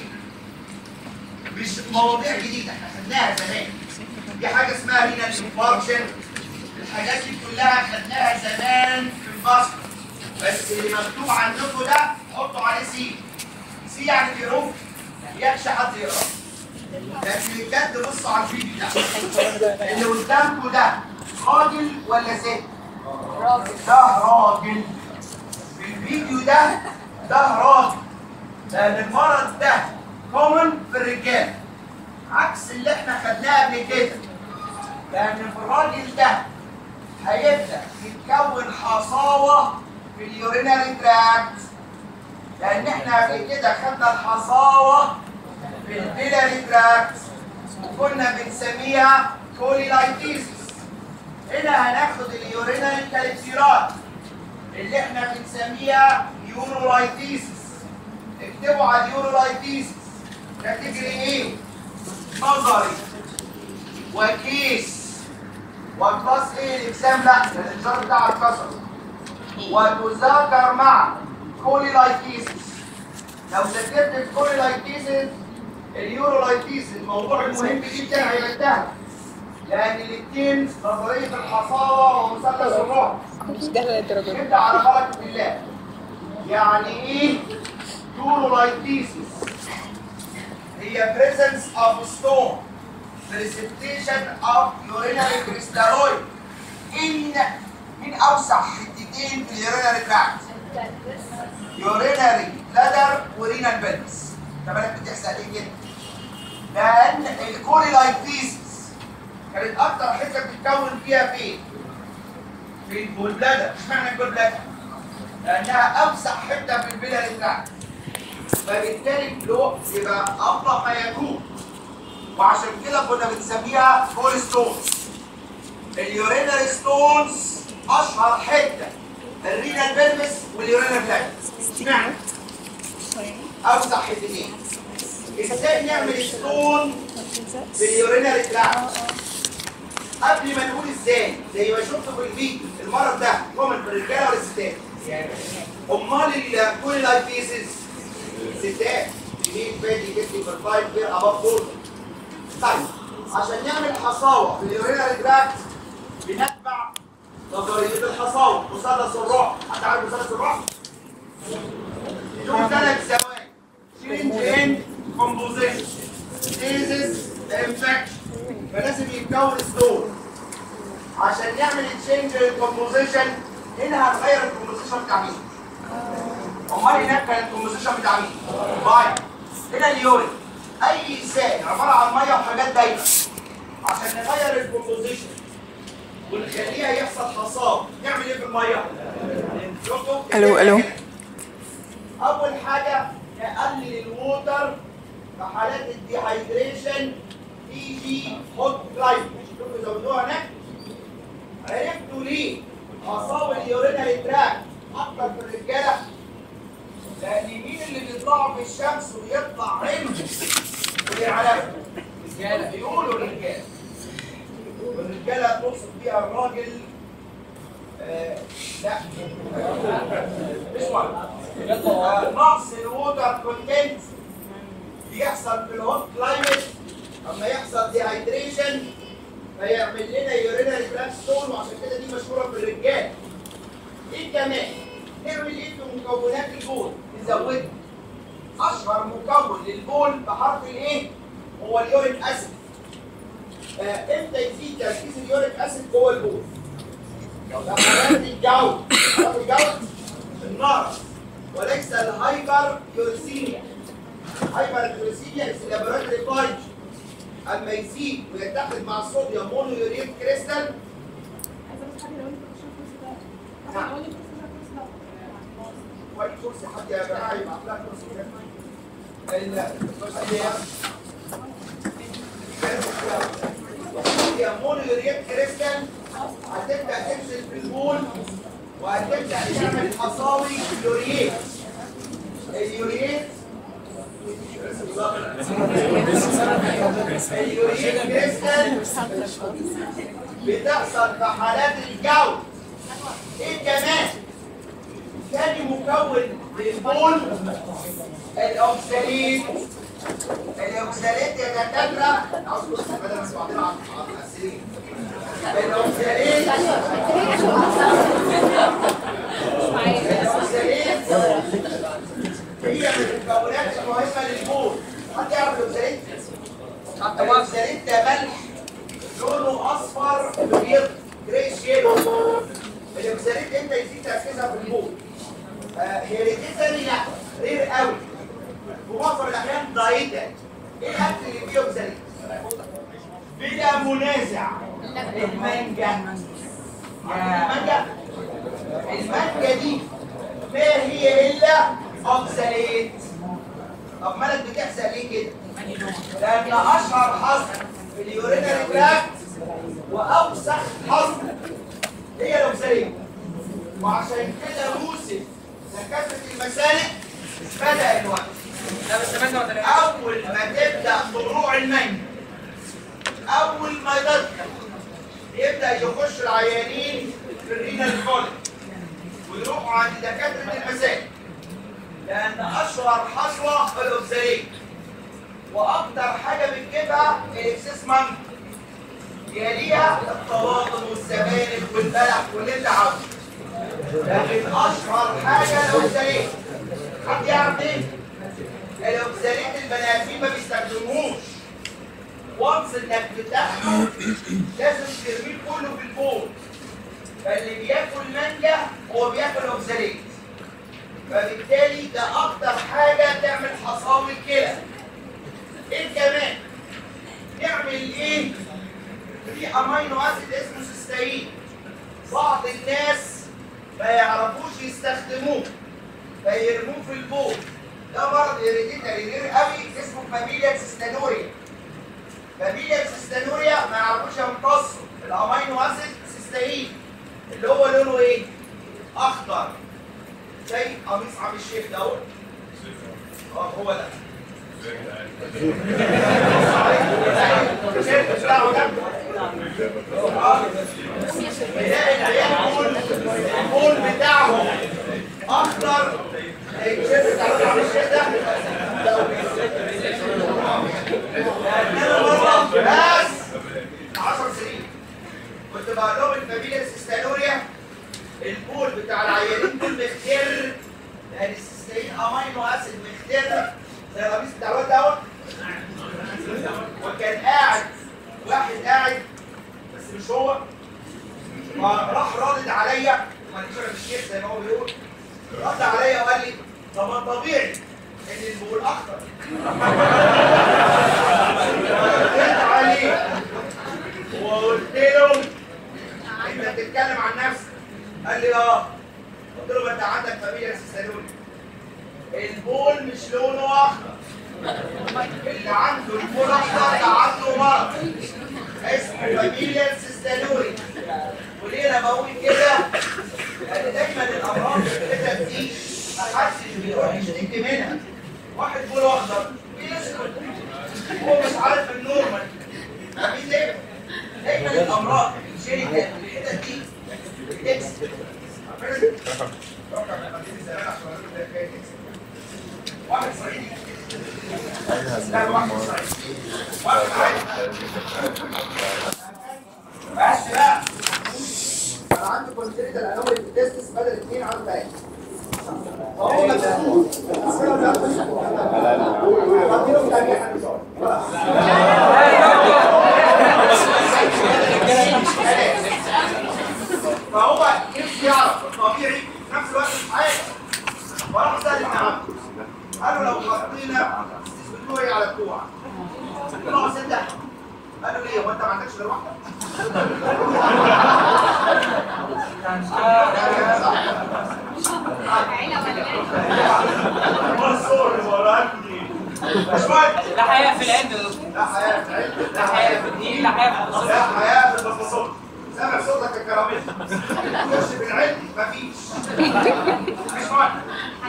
مش مواضيع جديده احنا خدناها زمان دي حاجه اسمها رينال انفاركشن الحاجات دي كلها خدناها زمان في الفاسكولار بس اللي مكتوب عندكم ده حطوا عليه سي سي يعني بيروح يخشى حد يقرا لكن بجد بصوا على الفيديو ده اللي قدامكم ده راجل ولا ست؟ راجل ده راجل في الفيديو ده ده راجل لان المرض ده كومن في الرجال عكس اللي احنا خدناه قبل كده لان في الراجل ده هيبدا يتكون حصاوه في اليورينري تراكت لان احنا قبل كده خدنا الحصاوه في البيلاري تراكت وكنا بنسميها كوليلايتيسس هنا هناخد اليورينري كاليبسيرات اللي احنا بنسميها يورولايتيسس اكتبوا على اليورولايتيسس كاتيجوري ايه؟ نظري وكيس وكلاس ايه الاجسام لا الانذار بتاعها اتكسر وتذاكر مع كوليلايتيسس لو ذاكرت الكوليلايتيسس اليورولايتيسس الموضوع المهم جدا هيبقى لان الاثنين نظريه الحصاوه ومثلث الرعب نبدا على بركه الله يعني ايه يورولايتيسس هي presence of stone precipitation of urinary crystalloid in من اوسع حتتين في اليورينري تراكت يورينري بلادر ورينال بلس ده بالك بتحصل ايه كده لان الكوريلايتيسس كانت اكتر حته بتتكون فيها فين في الجول بلادر اشمعنى الجول بلادر لانها اوسع حته في البلادر بتاعتك فبالتالي الفلو يبقى افضل ما يكون وعشان كده كنا بنسميها كول ستونز اليورينري ستونز اشهر حته الرينال بيرمس واليورينال بلاك اشمعنى؟ اوسع حتتين ازاي نعمل ستون في اليورينال بلاك قبل ما نقول ازاي زي ما شفتوا في الفيديو المرض ده كومن في الرجاله والستات امال الكل لايبيسز ستات مين فادي جسمي بالفايف غير اباف فور طيب عشان نعمل حصاوه في اليورينال تراكت بنتبع نظريه الحصاوه مثلث الرعب هتعرف مثلث الرعب؟ له ثلاث ثواني change in composition diseases infection فلازم يتكون ستون عشان نعمل تشينج للكومبوزيشن هنا هنغير الكومبوزيشن بتاع مين؟ امال هناك كان الكومبوزيشن بتاع مين؟ باي هنا اليورين اي سائل عباره عن ميه وحاجات دايبه عشان نغير الكومبوزيشن ونخليها يحصل حصاد نعمل ايه في الميه؟ شفتوا؟ ألو، ألو. اول حاجه نقلل الووتر في حالات الديهايدريشن تيجي هوت كلايمت شوفوا زودوها هناك عرفتوا ليه اصاب اليورينال تراك اكتر في الرجاله لان مين اللي بيطلعوا في الشمس ويطلع عينهم ويعرفوا الرجاله بيقولوا الرجاله والرجاله تقصد بيها الراجل آه لا مش مهم آه، نقص الووتر كونتنت بيحصل في الهوت كلايمت اما يحصل ديهايدريشن فيعمل لنا يورينال بلاك ستون وعشان كده دي مشهوره في الرجال ايه كمان نعمل ايه في مكونات البول نزودها اشهر مكون للبول بحرف الايه هو اليوريك اسيد آه، امتى يزيد تركيز اليوريك اسيد جوه البول لما يأتي الجو عارف الجو النار وليس الهايبر يورسيميا هايبر يورسيميا is laboratory فايج اما يزيد ويتحد مع الصوديوم مونو يوريت كريستال عايزه بس حاجه لو انت مش الكورس ده حاجه لو انت مش الكورس ده وادي كرسي حد يا جماعه يبعت لها كرسي كده ال- هي مونو يوريت كريستال هتبدا تنزل في البول وهتبدا تعمل حصاوي يوريت اليوريت اليوريت كريستال بتحصل في حالات الجو ايه كمان تاني مكون للبول الاوكساليت الاوكساليت يا دكاتره عاوز بص بدل ما بعضنا على على السرير الاوكساليت الاوكساليت هي من المكونات المهمه للبول حد يعرف الاوكساليت؟ الاوكساليت ده ملح لونه اصفر بيض جريش يلو الاوكساليت انت يزيد تركيزها في البول هيريديتري لا رير قوي في معظم الاحيان ضعيفه ايه الاكل اللي فيه اوكساليت؟ بلا منازع المانجا المانجا المانجا دي ما هي الا اوكساليت طب مالك بتحصل ليه كده؟ لان اشهر حصر في اليورينري تراكت واوسخ حصر هي الاوكساليت وعشان كده موسم دكاتره المسالك بدا الوقت اول ما تبدا طلوع المانجا اول ما تبدا يبدا يخش العيانين في الرينال كولج ويروحوا عند دكاتره المسالك لان اشهر حصوه الاوكساليت واكتر حاجه بتجيبها الاكسسمنت يليها الطواطم والسبانخ والبلح واللي انت عاوزه لكن اشهر حاجه الاوكساليت حد يعرف ايه؟ الاوكساليت البني ادمين ما بيستخدموهوش وانس انك بتاخده لازم ترميه كله في البول فاللي بياكل مانجا هو بياكل اوكساليت فبالتالي ده اكتر حاجه تعمل حصاوي الكلى ايه كمان نعمل ايه في امينو اسيد اسمه سيستاين بعض الناس ما يعرفوش يستخدموه فيرموه في البول ده مرض هيريديتري غير قوي اسمه فاميليا سيستانوريا فاميليا سيستانوريا ما يعرفوش يمتصوا الامينو اسيد سيستاين اللي هو لونه ايه؟ اخضر زي قميص عم الشيخ دوت اه هو ده الشيخ بتاعه ده اه تلاقي العيال البول البول بتاعهم بقول لهم الفاميليا سيستانوريا البول بتاع العيانين دول مختر لان السيستين امينو اسيد مختر زي القميص بتاع الواد دوت وكان قاعد واحد قاعد بس مش هو فراح رادد عليا ما مش كده زي ما هو بيقول رد عليا وقال لي طب ما الطبيعي ان البول اخضر رديت عليه وقلت له انت بتتكلم عن نفسك قال لي اه قلت له ما انت عندك فاميليا سيستانوري البول مش لونه اخضر اللي عنده البول اخضر ده عنده مرض اسمه فاميليا سيستانوري وليه انا بقول كده؟ لان دايما الامراض الحتت دي محدش بيروح يشتكي منها واحد بول اخضر بيسكت هو مش عارف النورمال فاهمين ليه؟ دايما الامراض الجينيتال في الحتت دي بتكسب واحد صعيدي لا واحد صعيدي واحد عادي بس بقى انا عندي كونتريت الانومي في التستس بدل اثنين عنده ثلاثه فهو مبسوط هديله تاني فهو نفسه يعرف الطبيعي في نفس الوقت مش عارف فراح سأل ابن عمه قال له لو حطينا بتوعي على بتوع قال له صدق قال له ليه هو انت ما عندكش غير واحده؟ الصور اللي وراك دي مش مهم لا حياة في العلم يا دكتور لا حياه في العلم لا حياة في الدين لا حياة في التصوف لا حياه في التصور سامع صوتك يا كراميل خش في العلم مفيش مش مهم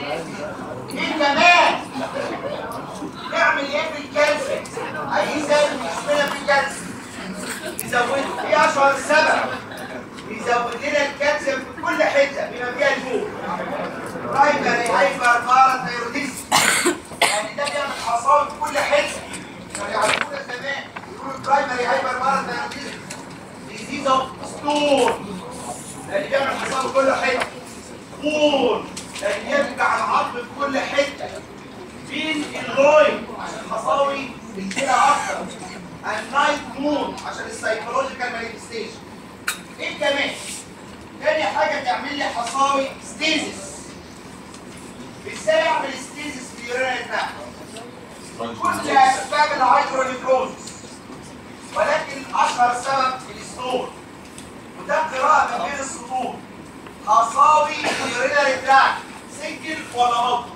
ايه كمان نعمل ايه في الكالسيوم اي سبب يشملها في الكالسيوم يزود ايه اشهر سبب يزود لنا الكالسيوم في كل حته بما فيها الجوع برايمري هايبر باراثايروديزم يعني ده بيعمل حصاوي في كل حته كانوا يعرفونا زمان يقولوا برايمري هايبر باراثايروديزم ديزيز اوف ستون لان بيعمل حصاوي في كل حته طول لان يرجع العظم في كل حته فين الغاية عشان حصاوي الكلى اكتر النايت مون عشان السايكولوجيكال مانيفستيشن ايه كمان تاني حاجه تعمل لي حصاوي ستيزس ازاي اعمل ستيزس في اليورينال تراكت كل اسباب الهايدرونيفروزس ولكن اشهر سبب الستون وده قراءه ما بين السطور حصاوي اليورينال تراكت سنجل ولا مطر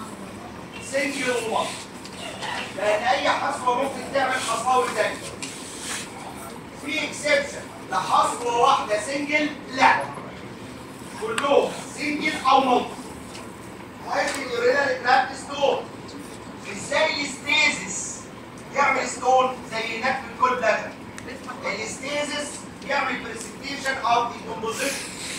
سنجل ومطر لان اي حصوه ممكن تعمل حصاوي تانية في اكسبشن لحصوه واحده سنجل لا كلهم سنجل او مطر هذه اليورينال تراكت ستون ازاي الستيزس يعمل ستون زي هناك في الكول بلادر الستيزس يعمل بريسبتيشن اوف ديكومبوزيشن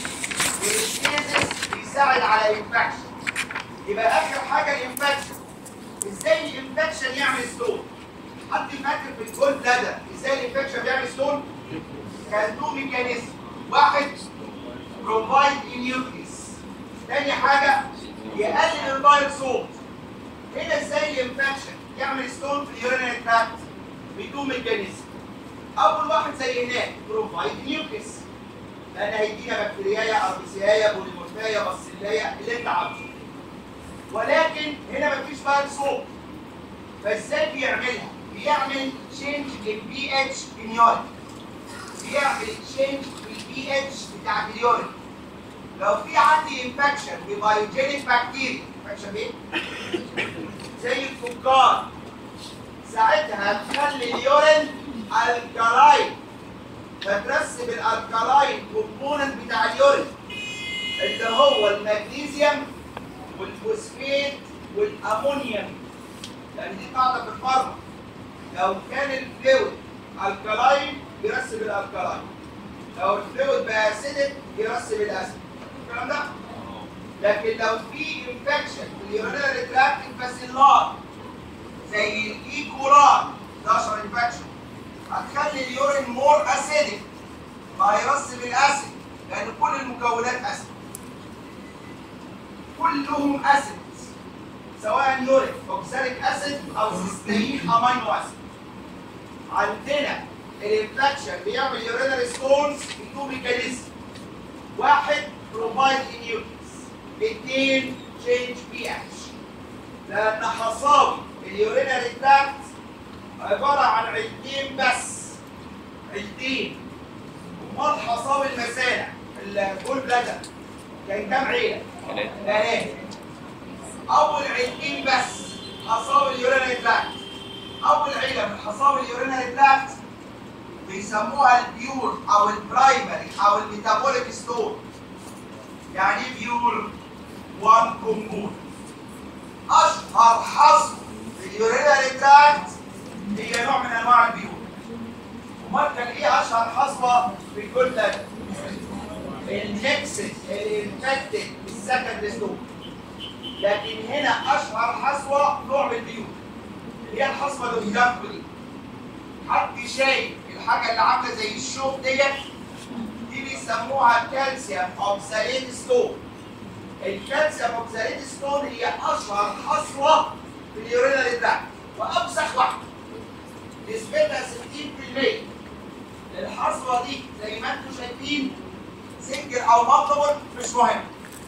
الستيزس بيساعد على الانفكشن يبقى اخر حاجه الانفكشن ازاي الانفكشن يعمل ستون حد فاكر في الكول بلادر ازاي الانفكشن بيعمل ستون كان تو ميكانيزم واحد بروفايد نيوكليس تاني حاجه يقلل الدايركت صوت هنا ازاي الانفكشن يعمل ستون في اليورينال تراكت بدون ميكانيزم اول واحد زي هناك بروفايد نيوكليس لان هيدينا بكتيريايا اربيسيايا بوليمورفايا باسيلايا اللي انت عاوزه ولكن هنا مفيش بقى صوت فازاي بيعملها؟ بيعمل تشينج البي اتش في اليورين بيعمل تشينج في البي اتش بتاعت اليورين لو في عندي انفكشن ببايوجينيك بكتيريا انفكشن ايه؟ زي الفكار ساعتها تخلي اليورين الكالاين فترسب الالكالاين كومبوننت بتاع اليورين اللي هو المغنيسيوم والفوسفيت والامونيوم لان دي قاعده في الفارما لو كان الفلويد الكالاين يرسب الالكالاين لو الفلويد بقى اسيدك يرسب الاسيد الكلام ده لكن لو في انفكشن في اليورينال تراكت باسيلار زي الايكولاي ده اشهر انفكشن هتخلي اليورين مور اسيدك فهيرسب الاسيد لان كل المكونات اسيد كلهم اسيد سواء يوريك اوكساليك اسيد او سيستين امينو اسيد عندنا الانفكشن بيعمل يورينري ستونز تو ميكانيزم واحد بروفايد انيوتيز اثنين تشينج بي اتش لان حصاوي اليورينري تراكت عباره عن عيلتين بس عيلتين امال حصاوي المثانه الجول بلادر كان كام عيله؟ ثلاثه اول عيلتين بس حصاوي اليورينري تراكت اول عيله من حصاوي اليورينري تراكت بيسموها البيور او البرايمري او الميتابوليك ستور يعني ايه بيور 1 كومبون اشهر حصو في اليورينري تراكت هي نوع من انواع البيور امال كان ايه اشهر حصوه في الجول ده الميكسد الانفكتد السكند ستور لكن هنا اشهر حصوه نوع من البيور اللي هي الحصوه اللي قدامكم دي حد شايف الحاجه اللي عامله زي الشوك ديت دي بيسموها كالسيوم اوكساليت ستون الكالسيوم اوكساليت ستون هي اشهر حصوه في اليورينال تراكت وابسخ واحده نسبتها 60% الحصوه دي زي ما انتم شايفين سنجل او مطلب مش مهم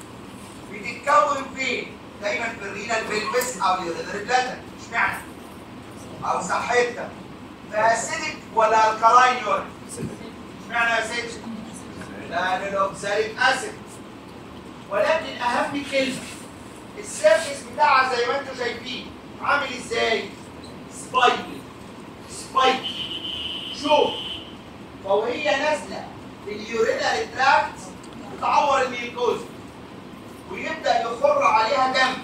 بتتكون فين؟ دايما في الرينال بيلبس او اليورينال بلاتر اشمعنى؟ او صحتها فاسيدك ولا الكلاين يورين؟ اشمعنى اسيدك؟ لان الاوكساليك اسيد ولكن اهم كلمه السيرفيس بتاعها زي ما انتم شايفين عامل ازاي؟ سبايكي سبايكي شوف وهي نازله في اليورينال تراكت بتعور الميوكوز ويبدا يخر عليها دم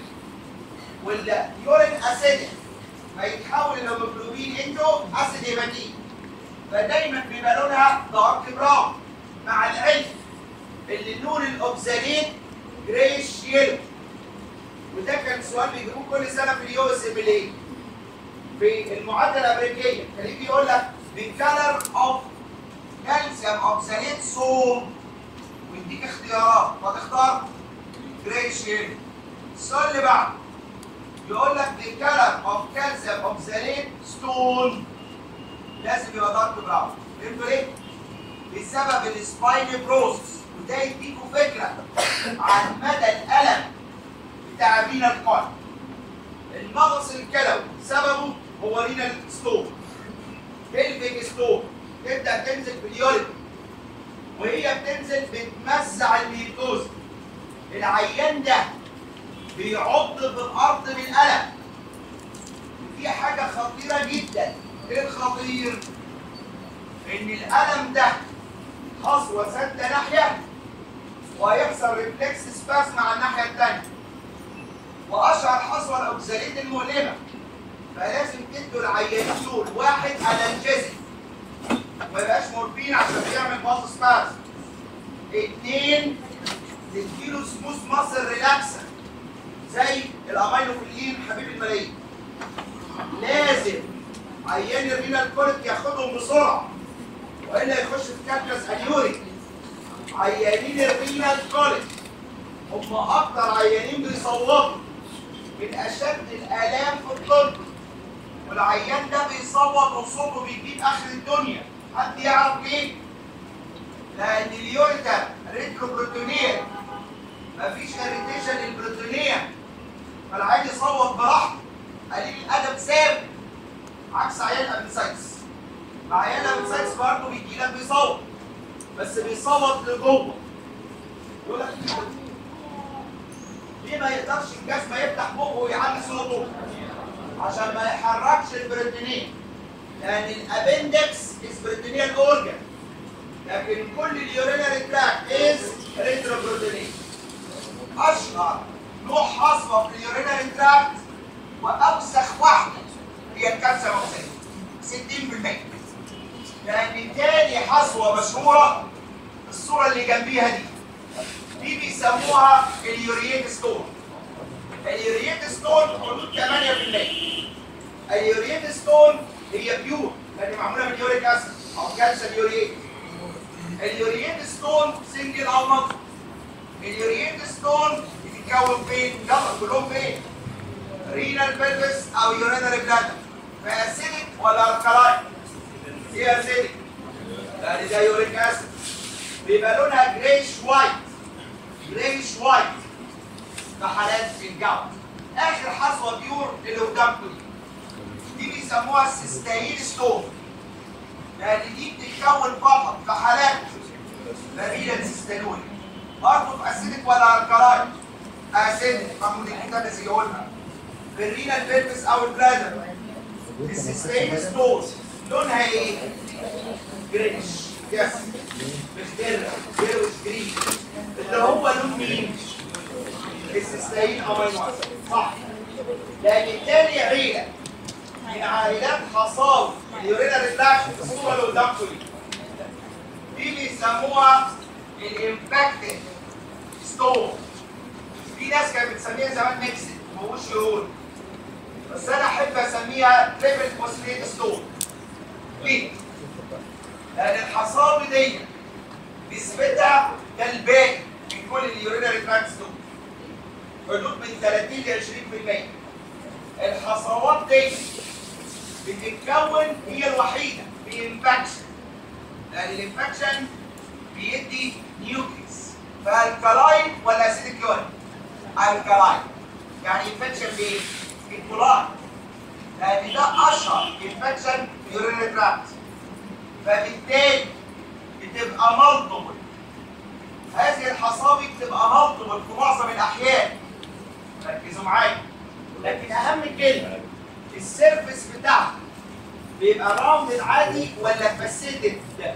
واليورين اسيدك فيتحول الهيموجلوبين انتو اسيد هيباتين فدايما بيبقى لونها دارك براون مع العلم اللي اللون الاوكساليت جريش يلو وده كان سؤال بيجيبوه كل سنه في اليو اس ام ال في المعادله الامريكيه كان يجي يقول لك the color of calcium oxalate soul ويديك اختيارات فتختار جريش يلو السؤال اللي بعده يقول لك the color of calcium oxalate stone لازم يبقى دارك براون فهمتوا ليه؟ بسبب السبايني بروسس وده يديكوا فكره عن مدى الالم بتاع رينال كارد المغص الكلوي سببه هو رينال ستون بلفيك ستون تبدا تنزل في اليورين وهي بتنزل بتمزع الميوكوز العيان ده بيعض في الارض من الالم في حاجه خطيره جدا ايه الخطير ان الالم ده خصوه سادة ناحيه وهيحصل ريفلكس سباس مع الناحيه الثانيه واشهر حصوه الاوكساليت المؤلمه فلازم تدوا العيانين دول واحد انالجيزي ما يبقاش مورفين عشان بيعمل باص سباس اثنين تديله سموث ماسل ريلاكسر زي الامينوفيلين حبيب الملايين لازم عيان الرينال كوليك ياخدهم بسرعه والا يخش في كابلس اليوري عيانين الرينال كوليك هم اكتر عيانين بيصوتوا من اشد الالام في الطب والعيان ده بيصوت وصوته بيجيب اخر الدنيا حد يعرف ليه؟ لان اليوريتا ريتروبروتونيا مفيش اريتيشن للبروتونيا فالعيان يصوت براحته قليل الادب ثابت عكس عيان الابنسايتس مع عيان الابنسايتس برضه بيجي لك بيصوت بس بيصوت لجوه يقول لك ليه ما يقدرش الجسم يفتح بقه ويعلي صوته عشان ما يحركش البروتينين لان الابندكس از بروتينيال اورجان لكن كل اليورينري تراك از ريتروبروتينين اشهر نوع حصوه في اليورينري تراكت وابسخ واحده هي الكالسيوم اوكسيد 60% لان تاني حصوه مشهوره الصوره اللي جنبيها دي دي بيسموها اليوريت ستون اليوريت ستون حدود 8% اليوريت ستون هي بيور لان معموله من يوريك اسيد او كالسيوم يوريت اليوريين ستون سنجل او مالتي اليوريين ستون بتتكون فين؟ يلا كلهم فين؟ رينال بلفس او يورينال بلادر فاسيدك ولا الكلاين؟ هي اسيدك لان ده يوريك اسيد بيبقى لونها جريش وايت جريش وايت في حالات الجو اخر حصوه بيور اللي قدامكم دي دي بيسموها السيستاين ستون لان دي بتتكون فقط في حالات نبيله سيستانول برضه في اسيدك ولا الكلاين اسيدك محمود الكتاب اللي قلنا في الرينال بيلفس او البلادر السيستاين ستون لونها ايه؟ جريش يس مش جرش جرش جريش اللي هو لون مين؟ السيستاين امينو اسيد صح لان تاني عيله من عائلات حصاوي اليورينا ريفلاكشن في الصوره اللي قدامكم دي دي بيسموها الامباكتد ستون في ناس كانت بتسميها زمان ميكسد ما هوش يقول بس انا احب اسميها تريبل فوسفيت ستون ليه؟ لان الحصاوي دي نسبتها كالباقي من كل اليورينري تراكت ستون حدود من 30 ل 20% الحصوات دي بتتكون هي الوحيده في انفكشن لان الانفكشن بيدي نيوكليس فالكلاين ولا اسيدك يورين الكلاين يعني انفكشن بايه؟ الكولاين لان ده اشهر انفكشن في يورينري تراكت فبالتالي بتبقى مالتيبل هذه الحصاوي بتبقى مالتيبل في معظم الاحيان ركزوا معايا لكن اهم كلمه السيرفس بتاعها بيبقى راوندد عادي ولا فاسيتد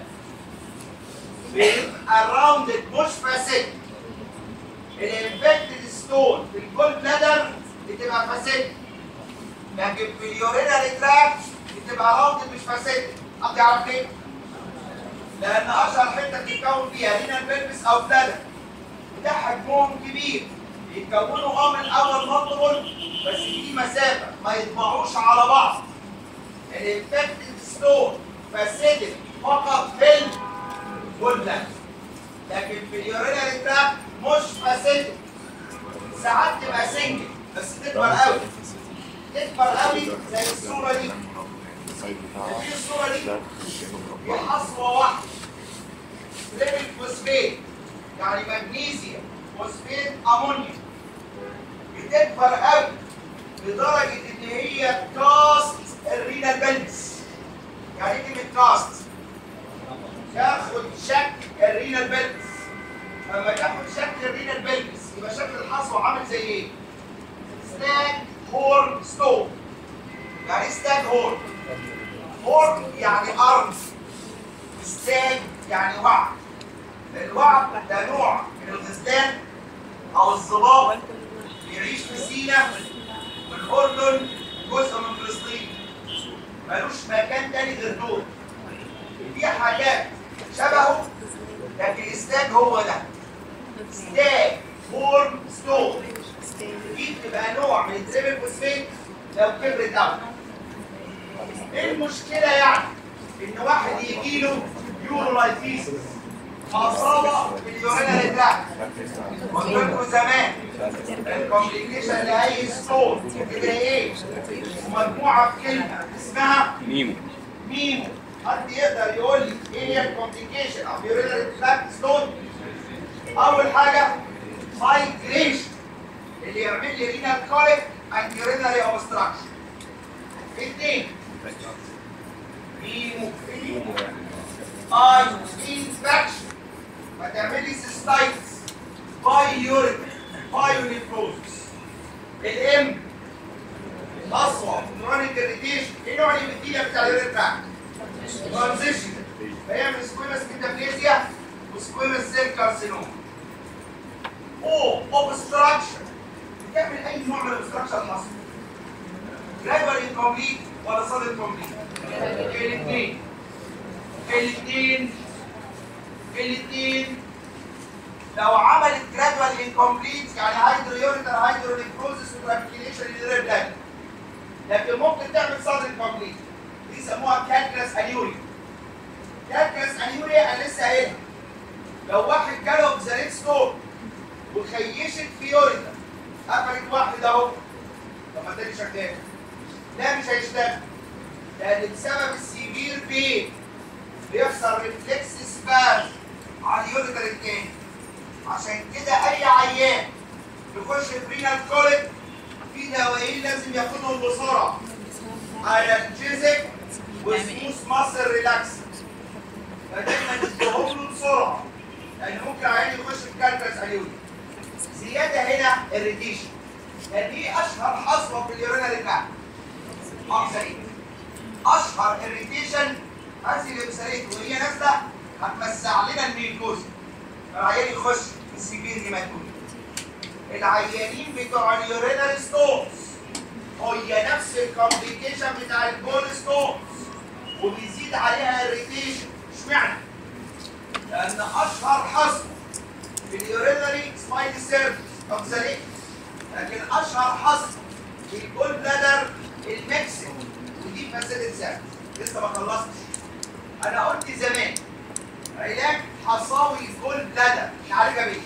بيبقى راوندد مش فاسيتد الانفكتد ستون في الجول بلادر بتبقى فاسيتد لكن في اليورينال تراكت بتبقى راوندد مش فاسيتد حد يعرف ليه؟ لان اشهر حته بتتكون فيها رينال بيلبس او بلادر ده حجمهم كبير بيتكونوا اه من اول مطلب بس في مسافه ما يطبعوش على بعض الانفكتد ستون فاسيدك فقط في الجلد لكن في اليورينال تراك مش فاسيدك ساعات تبقى سنجل بس تكبر قوي تكبر قوي زي الصوره دي في الصوره دي في حصوه واحده ليفل فوسفيت يعني مغنيسيوم فوسفيت امونيوم بتكبر قوي لدرجه ان هي كاست الرينال بلس يعني ايه كلمه كاست؟ تاخد شكل الرينال بلس لما تاخد شكل الرينال بلس يبقى شكل الحصوه عامل زي ايه؟ ستاج هورن ستون يعني ايه ستاج هورن؟ هورن يعني ارض ستاج يعني وعد الوعد ده نوع من الغزلان او الضباب بيعيش في سينا والاردن جزء من فلسطين ملوش مكان تاني غير دول في حاجات شبهه لكن الستاج هو ده ستاج فورم ستون دي بتبقى نوع من التريبل فوسفيت لو كبرت قوي ايه المشكله يعني ان واحد يجي له يورولايتيسس اصابه في اليورينال تراكت قلت لكم زمان الكومبليكيشن لاي ستون كده ايه مجموعه بكلمه اسمها ميمو ميمو حد يقدر يقول لي ايه هي الكومبليكيشن اوف يورينال تراكت ستون اول حاجه مايجريشن اللي يعمل لي رينال كوليك اند يورينال اوبستراكشن اثنين ميمو ميمو اي انفكشن فتعمل لي سيستايتس باي يورين بايونيفروزس الام اصوع كرونيك اريتيشن ايه نوع الابيثيليا بتاع اليورين تراكت ترانزيشن فيعمل سكويمس ميتابليزيا وسكويمس سيل كارسينوم او اوبستراكشن بتعمل اي نوع من الاوبستراكشن حصل جرادوال انكمبليت ولا صاد انكمبليت الاثنين الاثنين الاثنين لو عملت جرادوال انكمبليت يعني هيدرو يوريتر هيدرو نيكروزس وترابيكيليشن للريد بلاد لكن ممكن تعمل صاد انكمبليت دي يسموها كالكلاس انيوريا كالكلاس انيوريا انا لسه قايلها لو واحد جاله اوكزاليت ستون وخيشت في يوريدا قفلت واحد اهو طب ما التاني شغال لا مش هيشتغل لان بسبب السيفير بين بيحصل ريفلكس سباز على اليوريتر التاني عشان كده اي عيان يخش برينال كوليك في دوايين لازم ياخدهم بسرعه انالجيزك وسموث ماسل ريلاكس فدايما نديهم له بسرعه لان ممكن عيان يخش في كالكس اليوري زياده هنا الريديشن لان دي اشهر حصوه في اليورينال تراكت مؤاخذه اشهر الريديشن هذه الامساليه وهي نازله هتمسع لنا الميكوز العيان يخش في سيفير هيماتومي العيانين بتوع اليورينال ستونز هي نفس الكومبليكيشن بتاع البول ستونز وبيزيد عليها الريتيشن اشمعنى؟ لان اشهر حصر في اليورينري سباين سيرفيس اوكساليت لكن اشهر حصر في البول بلادر المكسيك ودي فاسيلتي سيرفيس لسه ما خلصتش انا قلت زمان علاج حصاوي البول بلادر نعالجها بايه؟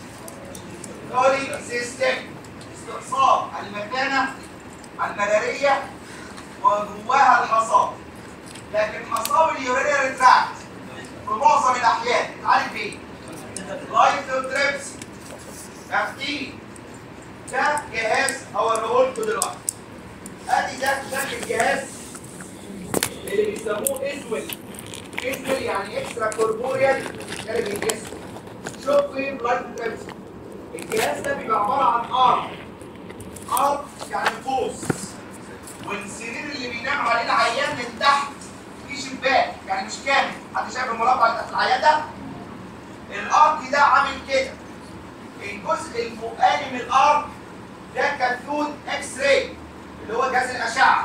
كولي سيستم استقصاء المكانه الملارية وجواها الحصاوي لكن حصاوي اليورينري تراكت في معظم الاحيان بتعالج بايه؟ لايثوتريبسي تفتيح ده جهاز هوريه لكم دلوقتي ادي ده شكل الجهاز اللي بيسموه اسول اسول يعني اكسترا كوربوريال خارج الجسم شوك ويف لايثوتريبسي الجهاز ده بيبقى عباره عن ارم ارم يعني قوس والسرير اللي بينام عليه العيان من تحت في شباك يعني مش كامل حد شايف المربع اللي تحت العيان ده الارك ده عامل كده الجزء الفوقاني من الارك ده كاثود اكس راي اللي هو جهاز الاشعه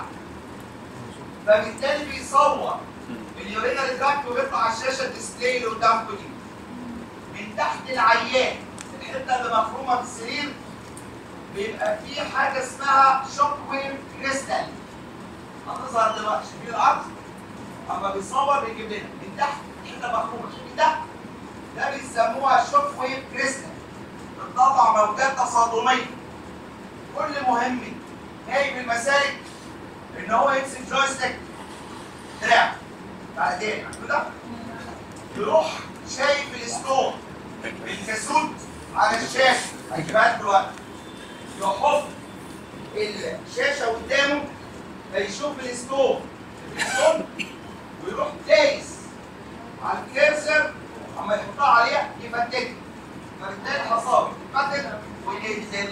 فبالتالي بيصور اليورينال تراكت وبيطلع على الشاشه الديسبلاي اللي قدامكم دي من تحت العيان الحته اللي مفرومه في السرير بيبقى في حاجه اسمها شوك ويف كريستال هتظهر دلوقتي شايفين الارض اما بيصور بيجيب لنا من تحت حته مفرومه شايفين ده ده بيسموها شوك ويف كريستال بتطلع موجات تصادميه كل مهم جاي بالمسالك ان هو يمسك جويستيك دراع بعدين كده يروح شايف الستون بالكاسوت على الشاشه هيجيبها لكم دلوقتي يحط الشاشه قدامه فيشوف الستون الستون ويروح دايس على الكيرسر اما يحطها عليها يفتتها فبالتالي حصاوي يفتت وينزل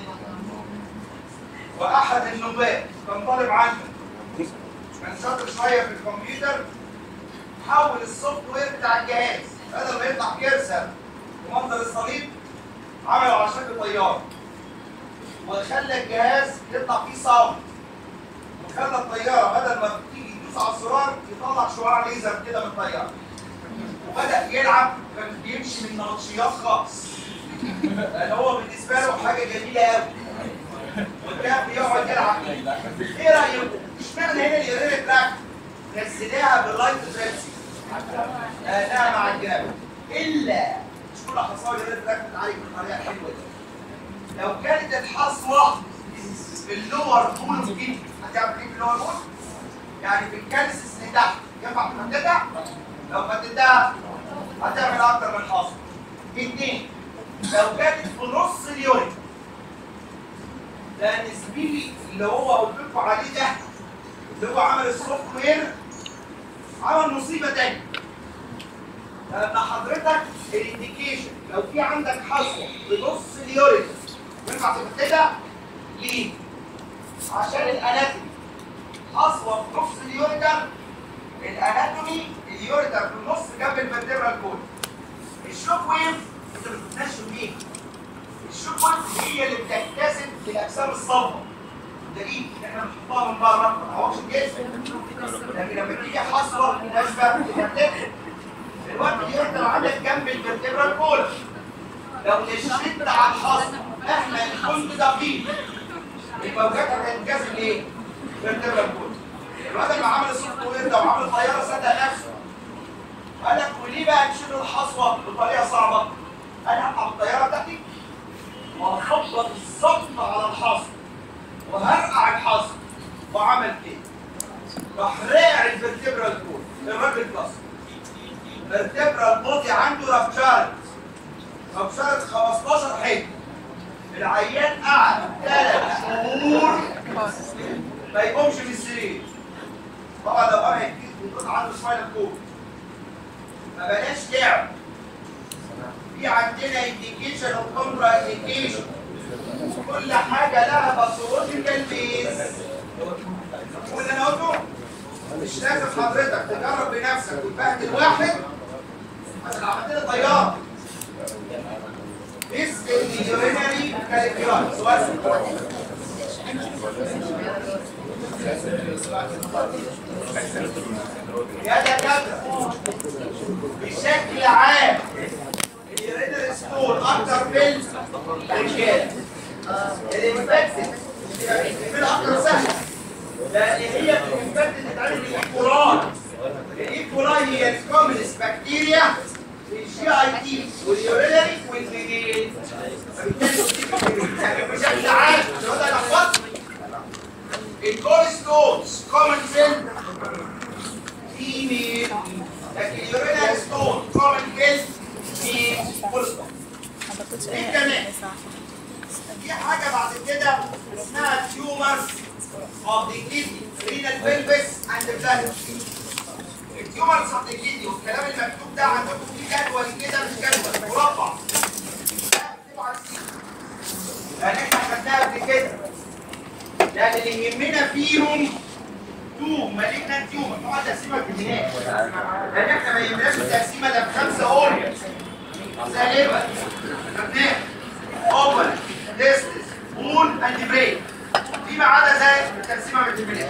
واحد النوبات كان طالب عندنا كان شاطر شويه في الكمبيوتر حول السوفت وير بتاع الجهاز بدل ما يطلع كيرسر ومنظر الصليب عمله على شكل طياره وخلى الجهاز يطلع فيه صوت وخلى الطياره بدل ما تيجي تدوس على الزرار يطلع شعاع ليزر كده من الطياره وبدا يلعب كان بيمشي من نبطشيات خالص لان هو بالنسبه له حاجه جميله قوي وكان بيقعد يلعب بيه. ايه رايكم؟ اشمعنى هنا اليورينري تراكت نزلناها باللايت تريبسي نقلناها مع الجراب الا مش كل حصاوي اليورينري تراكت بتتعالج بالطريقه الحلوه دي لو كانت الحصوه في اللور بول اوف جيب هتعمل ايه في اللور بول؟ يعني في الكالسس اللي تحت ينفع تفتتها؟ لو فتتها هتعمل اكتر من حصوه اثنين لو كانت في نص اليورين ده نسبي اللي هو قلت لكم عليه ده اللي هو عمل السوفت وير عمل مصيبه تانية لان حضرتك الانديكيشن لو في عندك حصوه في نص اليورين ينفع تفتتها ليه؟ عشان الاناتومي حصوه في نص اليوريتر الاناتومي اليوريتر في النص جنب الفرتبرال كول الشوك ويف انت ما بتتنشف بيه الشوك ويف هي اللي بتكتسب الاجسام الصلبه دليل ان احنا بنحطها من بره ما تعوقش الجسم لكن لما تيجي حصوه مناسبه بتكتسب دلوقتي اليوريتر عندك جنب الفرتبرال كول لو نشفت على الحصوه احنا كنت دقيق الموجات هتنجذب ليه؟ فيرتبرال كول الواد اللي عمل السوفت وير ده وعمل طياره صدق نفسه قال لك وليه ليه بقى نشيل الحصوه بطريقه صعبه؟ انا هقع بالطياره بتاعتي وهخبط بالظبط على الحصوه وهرقع الحصوه وعمل كده راح راقع الفرتبرال كول الراجل اتكسر الفرتبرال بودي عنده رابشارت رابشارت 15 حته العيان قعد ثلاث شهور ما يقومش من السرير طبعا لو قام يكتب بيكون عنده سباينال كورد ما بلاش تعب في عندنا انديكيشن وكونترا انديكيشن كل حاجه لها باثولوجيكال بيز واللي انا قلته مش لازم حضرتك تجرب بنفسك وتبهدل واحد عشان عملت لي طياره This is the urinary calculus. سؤال يا دكاتره بشكل عام اليورينري ستون اكتر من الرجاله الانفكتد من اكتر سهل لان هي الانفكتد بتتعمل بالايكولاي الايكولاي هي الكومنس بكتيريا في الجي اي تي واليورينري والفيجيل بشكل عام مش هقدر احفظ الكوليستونز كومن سيل فيميل لكن اليورينال ستون كومن سيل في كوليستون ايه كمان في حاجه بعد كده اسمها تيومرز اوف ذا كيدني رينال بلفس اند بلاد التيومرز اوف ذا كيدني والكلام المكتوب ده عندكم في جدول كده مش جدول مربع اكتبوا على السيل لان احنا خدناها قبل كده لان اللي يهمنا فيهم تو مالجنان تيومر طبعا تقسيمه الجينات لان احنا ما يهمناش التقسيمه ده بخمسه اورينز سالبا خدناها اوفر ديستس بول اند برين فيما عدا ذلك التقسيمه ما تهمناش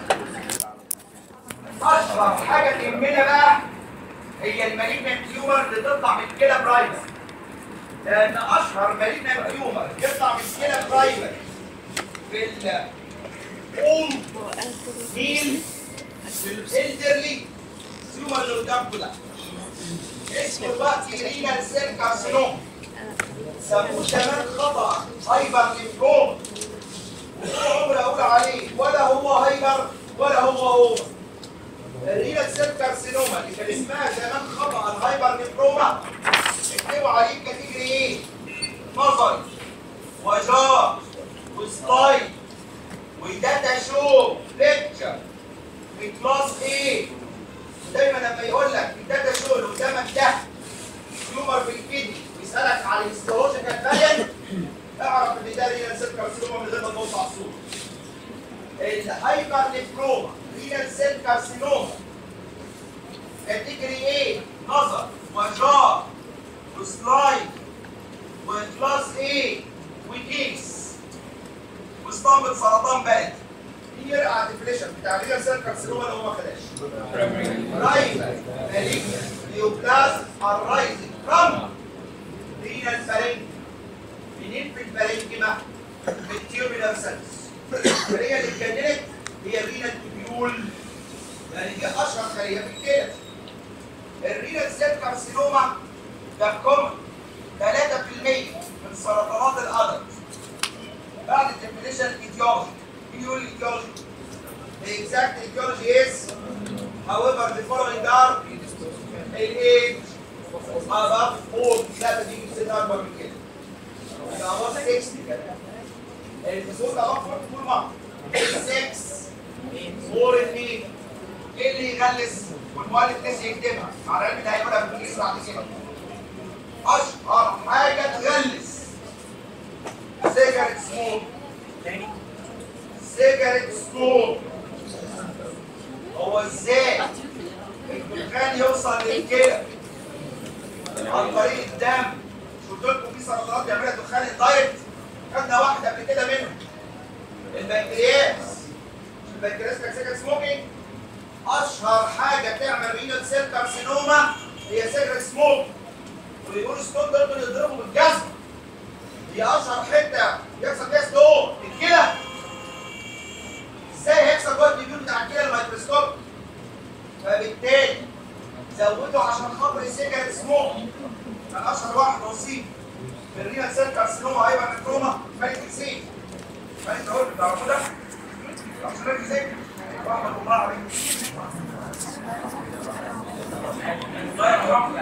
اشهر حاجه تهمنا بقى هي المالجنان تيومر اللي تطلع من الكلى برايمر لان اشهر مالجنان تيومر يطلع من الكلى برايمر في الأم ميل في الإلدرلي تيومر اللي قدامكم ده اسمه دلوقتي رينال سيل كارسينوم سموه زمان خطأ هايبر ليمفوم وطول عمري أقول عليه ولا هو هايبر ولا هو اوفر الرينال سيل كارسينوما اللي كان اسمها زمان خطأ الهايبر ليمفوما اكتبوا عليه كاتيجري ايه؟ نظري وجار وسلايد وداتا شو ليكتشر وكلاس ايه دايما لما يقول لك الداتا شو اللي قدامك ده تيومر في الكدني ويسالك على الهيستولوجيكال فاليان اعرف ان ده رينال سيل كارسينوما من غير ما تبص على الصوره الهايبر نيفروما رينال سيل كارسينوما كاتيجري ايه نظر وجار وسلايد وكلاس ايه وكيس واسطمبة سرطان بلد دي يرقع الديفليشن بتاع الريال سيل كارسينوما اللي هو ما خدهاش رايفل مالجنت نيوبلازم الرايزنج فروم رينال فارنج منين في الفارنجما؟ من التيوبولار سيلز الخليه اللي اتجننت هي الرينال تيبيول يعني دي اشهر خليه في الكلى الرينال سيل كارسينوما ده كومن 3% من سرطانات الادلت بعد الديفينيشن ايديولوجي مين يقول الايديولوجي؟ The exact etiology is however the following are age above 40 لا دي سن اكبر من كده يبقى هو 60 كده الفصول ده اكبر طول ما 6 4 2 ايه اللي يغلس والمؤلف نسي يكتبها على العلم ده هيقولها في الانجليزي بعد كده اشهر حاجه تغلس سيجارة سموك سيجارة سموك هو ازاي الدخان يوصل للكلى عن طريق الدم قلت لكم في سرطانات بيعملها دخان الدايركت خدنا واحده قبل كده منهم البنكرياس البنكرياس كان سيجارة سموكينج اشهر حاجه تعمل رينال سيل كارسينوما هي سيجارة سموك ويقولوا ستون دول بنضربه بالجزمه دي اشهر حته يحصل فيها ستون الكلى ازاي هيحصل جوه الديبيوت بتاع الكلى الميكروسكوب فبالتالي زودوا عشان خاطر السيجارة سموك كان اشهر واحد وصيب في الرينا سيل كارسينوما هايبر نكروما ملك حسين ملك هول بتعرفوا ده؟ عشان ملك حسين رحمة الله عليه الله يرحمه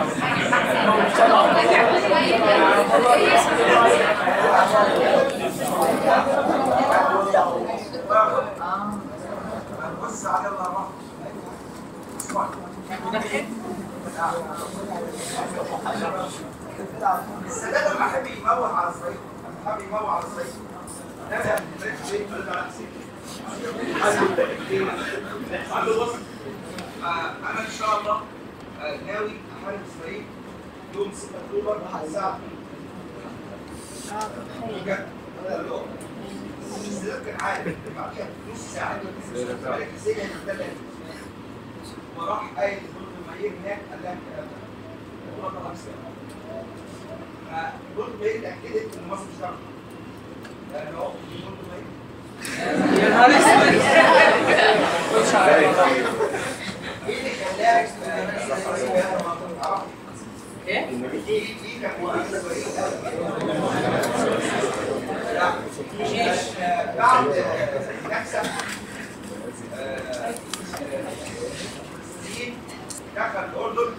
بص على الله يرحمه اسمع السادات لما حب يموه على اسرائيل لما حب يموه على اسرائيل نزل بريك بيت ولد على عنده بص انا ان شاء الله آه، ناوي احارب اسرائيل يوم 6 اكتوبر الساعه 2 بجد هذا اليوم السادات كان عارف بعديها نص ساعه ملك السجن ثلاث وراح قايل لبرج المعير هناك قال لها الكلام ده هو طلع ساعه فبرج المعير اتاكدت ان مصر مش هتعرف لان هو في برج المعير يا نهار اسود ايه اللي خلاك ايه؟ ايه دي كان مؤسسه لا مش بعد نكسه فلسطين دخل الاردن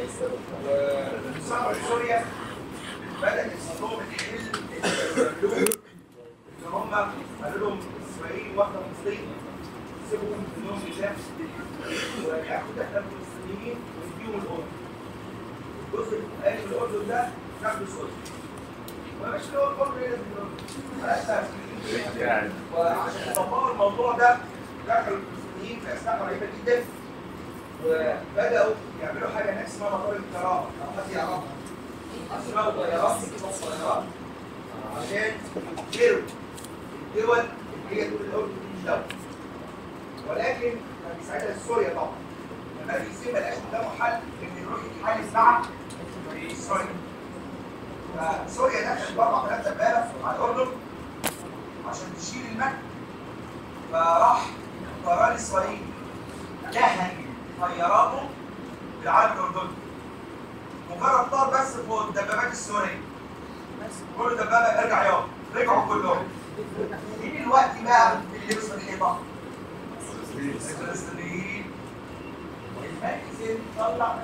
وصار سوريا بدات يحصل لهم الحلم اللي هم قالوا لهم اسرائيل واخده فلسطين سيبهم انهم ينافسوا وياخدوا احنا الفلسطينيين ويديهم الاردن الجزء الفوقاني من الاردن ده ناخده سوريا ومش اللي هو الأردن هنا في الأردن. وعشان يطبقوا الموضوع ده دخلوا الفلسطينيين في اسلحه رهيبه جدا وبداوا يعملوا حاجه هناك اسمها مطار الكرامه لو حد يعرفها اسمها طيارات طيارات عشان يجبروا الدول اللي هي تقول الاردن دي مش دوله ولكن كان بيساعدها سوريا طبعا لما الرئيسين ما لقاش قدامه حل ان يروح يتحالف مع سوريا فسوريا دخلت باربع ثلاث دبابه على الاردن عشان تشيل المكن فراح طيران اسرائيل دهن طياراته بالعالم الاردني مجرد طار بس فوق الدبابات السوريه كل دبابه ارجع يابا رجعوا كلهم مين الوقت بقى اللي لبس الحيطه؟ الفلسطينيين الملك زين طلع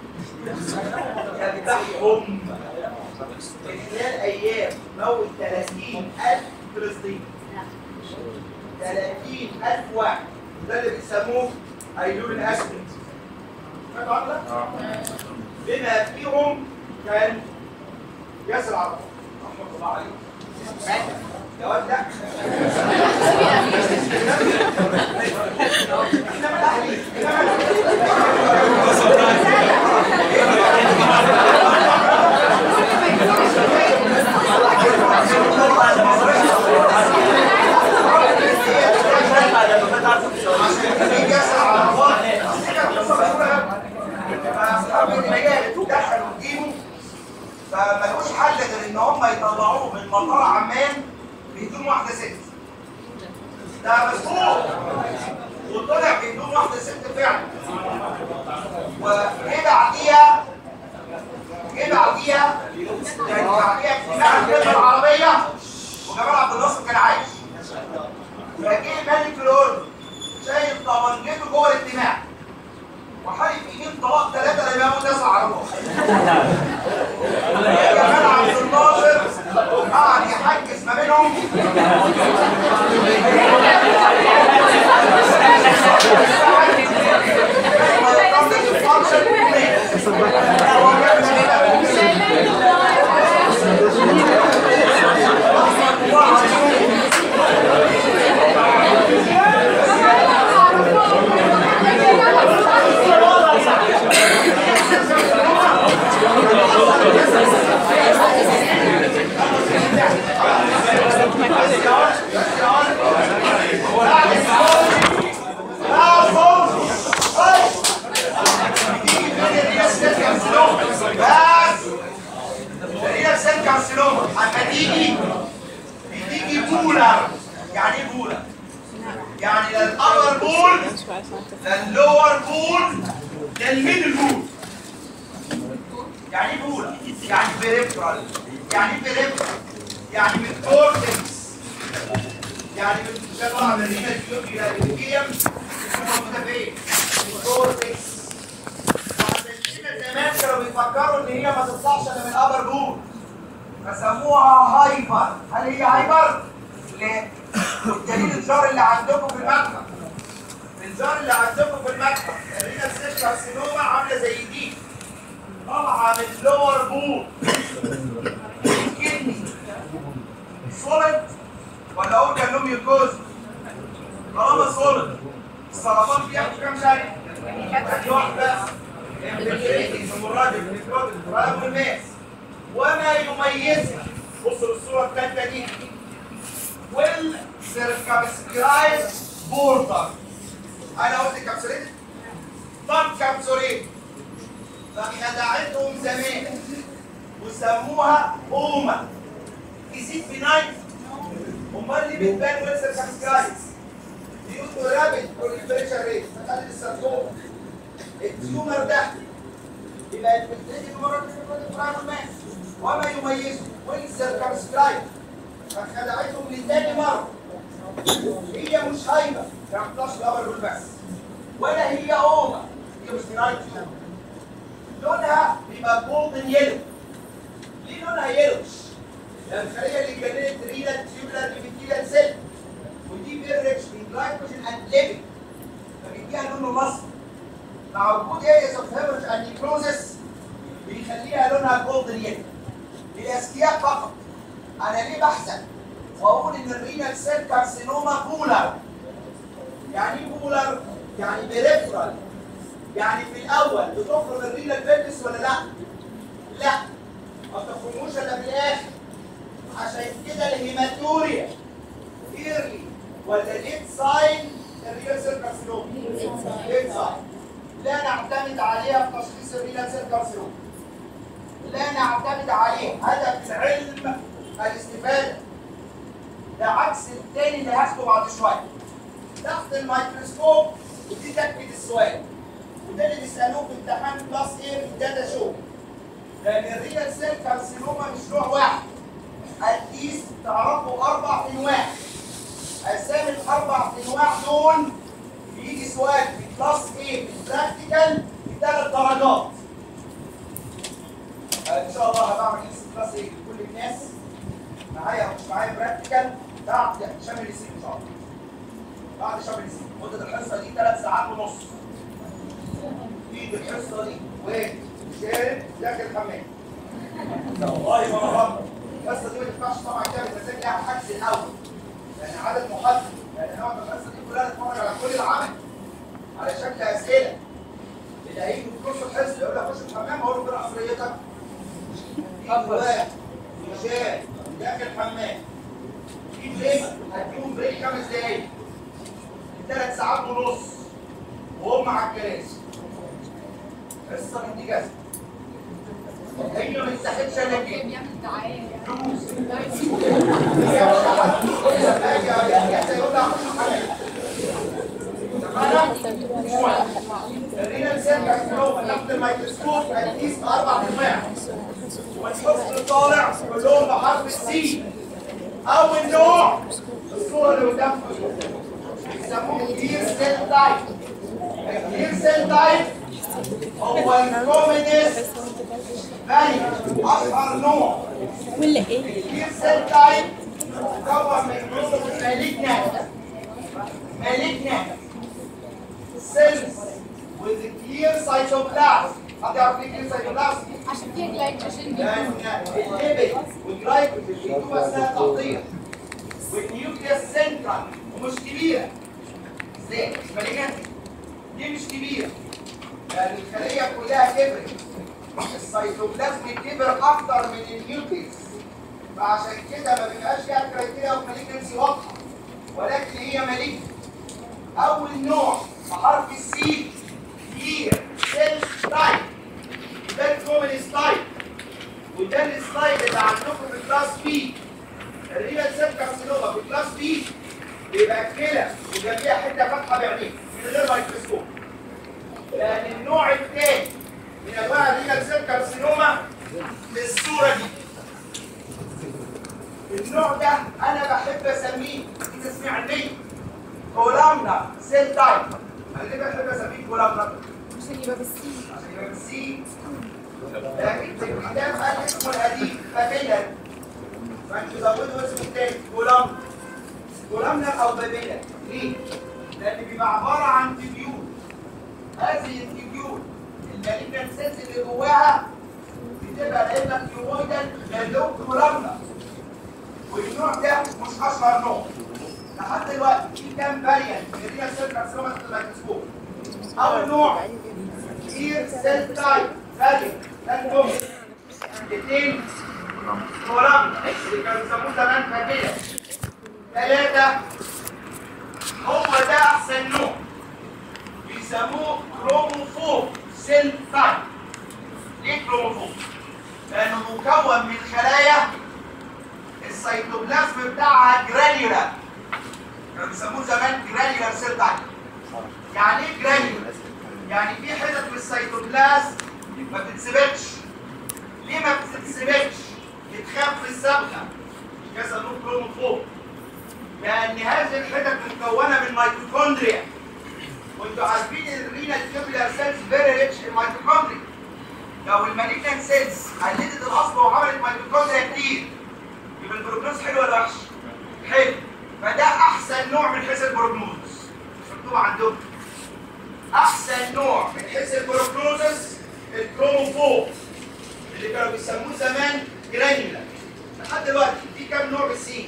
يذبحهم في خلال ايام موت 30000 فلسطيني 30000 واحد ده اللي بيسموه ايلول الاسود سمعتوا عنه ده؟ بما فيهم كان ياسر عرفات رحمه الله عليه يا واد لا انما الاهلي انما عشان في ياسر عرفات دي كانت قصه مشهوره فاصحاب المجال دخلوا جيبوا فملوش حل غير ان هم يطلعوه من مطار عمان بدون واحده ست ده مسموح وطلع بدون واحده ست فعلا وجه بعديها جه بعديها كان بعديها اجتماع الدول العربيه وجمال عبد الناصر كان عايش فجه ملك الاردن شايل طبنجته جوه الاجتماع وحالف يمين طلاق ثلاثه لما يموت يسعى على الروح جمال عبد الناصر قعد يحجز ما بينهم لا مين البول؟ يعني ايه بول؟ يعني بريفرال يعني ايه بريفرال؟ يعني من كورتكس يعني من شبه من هنا اليوم الى الجيم موجوده فين؟ في الكورتكس وعشان كده زمان كانوا بيفكروا ان هي ما تطلعش الا من الابر بول فسموها هايبر هل هي هايبر؟ لا والدليل الجار اللي عندكم في المكتب الجار اللي عندكم في المكتب الرينا السيل كارسينوما عامله زي دي طالعه من لور بول الكدني سوليد ولا اقول كانهم يوكوز طالما سوليد السرطان بياخد كام شهر؟ يعني واحده الراجل الراجل الناس وما يميزها بصوا للصوره الثالثه دي والسيركمسكرايز بوردر انا قلت كابسولين طب كابسولين فخدعتهم زمان وسموها اوما يزيد في نايت امال ليه بتبان والسيركمسكرايز بيقولوا رابط بروليفريشن ريت تقلل السرطان التيومر ده يبقى البكتيريا مرض الفراغ وما يميزه والسيركمسكرايز فخدعتهم لتاني مرة هي مش هايبة ما بتطلعش الأول دول بس ولا هي أوما هي مش نايت لونها بيبقى جولدن يلو ليه لونها يلوش؟ لأن الخلية اللي كانت رينا تيوبلر ليفيتيليان سيل ودي بيرتش من جلايكوجين اند ليبيد فبيديها لونه مصفي مع وجود ارياز اوف هيموريج اند نيكروزس بيخليها لونها جولدن يلو للاذكياء فقط انا ليه بحسن واقول ان الرينال سيل كارسينوما بولر يعني ايه بولر يعني بريفرال يعني في الاول بتخرج الرينال فيرتس ولا لا لا ما تخرجوش الا في الاخر عشان كده الهيماتوريا ايرلي ولا ليت ساين الرينال سيل كارسينوما ليت ساين لا نعتمد عليها في تشخيص الرينال سيل كارسينوما لا نعتمد عليه هدف العلم الاستفادة ده عكس التاني اللي هاخده بعد شوية تحت الميكروسكوب ودي تأكد السؤال وده اللي بيسألوه في امتحان كلاس ايه في الداتا شو لأن الريال سيل كارسينوما مش نوع واحد اتليست تعرفوا أربع أنواع أسامي الأربع أنواع دول بيجي سؤال في كلاس ايه في البراكتيكال بثلاث درجات ان شاء الله هبعمل لسه كلاس ايه لكل الناس معايا او مش معايا براكتيكال بعد شامل السين ان شاء الله بعد شامل السين مده الحصه دي ثلاث ساعات ونص ايد الحصه دي وين شارب داخل الحمام والله ما بهرب الحصه دي ما تنفعش طبعا كده بتمسك لها حجز الاول لان عدد محدد لان هو الحصه دي كلها نتفرج على كل العمل على شكل اسئله اللي هيجي في نص الحصه يقول لك خش الحمام اقول له اقرا عصريتك واحد رجال داخل الحمام في بريك هديهم بريك خمس دقايق ثلاث ساعات ونص وهم على الكراسي قصه بنت جزم هي ما تستحقش الا كده بيعمل دعايه فلوس هي مش حد لما اجي اجي يقول لي اخش الحمام تمام الرينال سيل كارسينوما تحت الميكروسكوب هتقيس باربع انواع والفصل طالع كلهم بحرف السي اول نوع الصوره اللي قدامكم بيسموه كلير سيل تايب الكلير سيل تايب هو الكومينست فاليو اشهر نوع ولا ايه؟ الكلير سيل تايب مكون من جزء مالجنت مالجنت cells with a clear cytoplasm حد يعرف ليه clear cytoplasm؟ عشان فيها جلايكوجين لأن الليبيد والجلايكوجين بيدوب أثناء التغطية والنيوكليوس سنترال ومش كبيرة ازاي؟ مش مالجنت دي مش كبيرة لأن الخلية كلها كبرت السيتوبلازم كبر أكتر من النيوكليوس فعشان كده ما بيبقاش فيها كرايتيريا اوف مالجنسي واضحة ولكن هي مالجنت أول نوع بحرف السي كلير سيل تايب ده الكومن تايب وده السلايد اللي عندكم في كلاس بي الريال سيل كارسينوما في كلاس بي بيبقى كده وجنبيها حته فاتحه بعينين من غير ميكروسكوب لان النوع الثاني من انواع الرينال سيل كارسينوما في الصوره دي النوع ده انا بحب اسميه دي تسميه علميه كولامنا سيل تايب انا ليه بحب اسميه كولامنا عشان يبقى بالسين عشان يبقى بالسي لكن في الكتاب قال اسمه القديم فابيلر فانتوا زودوا اسمه التاني كولامنا كولامنا او بابيلر ليه؟ لان بيبقى عباره عن تبيول هذه التبيول المالجنت سيلز اللي جواها بتبقى لا اما تيومويدال لا لون كولامنا والنوع ده مش اشهر نوع لحد دلوقتي في كام فاريانت من الريال سيل كارسينوما تحت الميكروسكوب اول نوع كتير سيل تايب فاريانت ده النوع اثنين كولامنا اللي كانوا بيسموه زمان فابيلا ثلاثة هو ده أحسن نوع بيسموه كروموفوب سيل تايب ليه كروموفوب؟ لأنه مكون من خلايا السيتوبلازم بتاعها جرانيولار كانوا بيسموه زمان جرانيولار سيل تايب يعني ايه جرانيولار؟ يعني في حتت من السيتوبلازم ما بتتسبكش ليه ما بتتسبكش؟ بتخاف من الصبغه كذا نوع كروموفوب لان هذه الحتت مكونه من ميتوكوندريا وانتوا عارفين الرينال تيوبولار سيلز فيري ريتش ان ميتوكوندريا لو المالجنت سيلز قلدت الاصل وعملت ميتوكوندريا كتير يبقى البروجنوز حلو ولا وحش؟ حلو فده احسن نوع من حيث البروجنوز مش مكتوب عندكم احسن نوع من حيث البروجنوزس الكروموفوب اللي كانوا بيسموه زمان جرانيولا لحد دلوقتي في كام نوع بالسين؟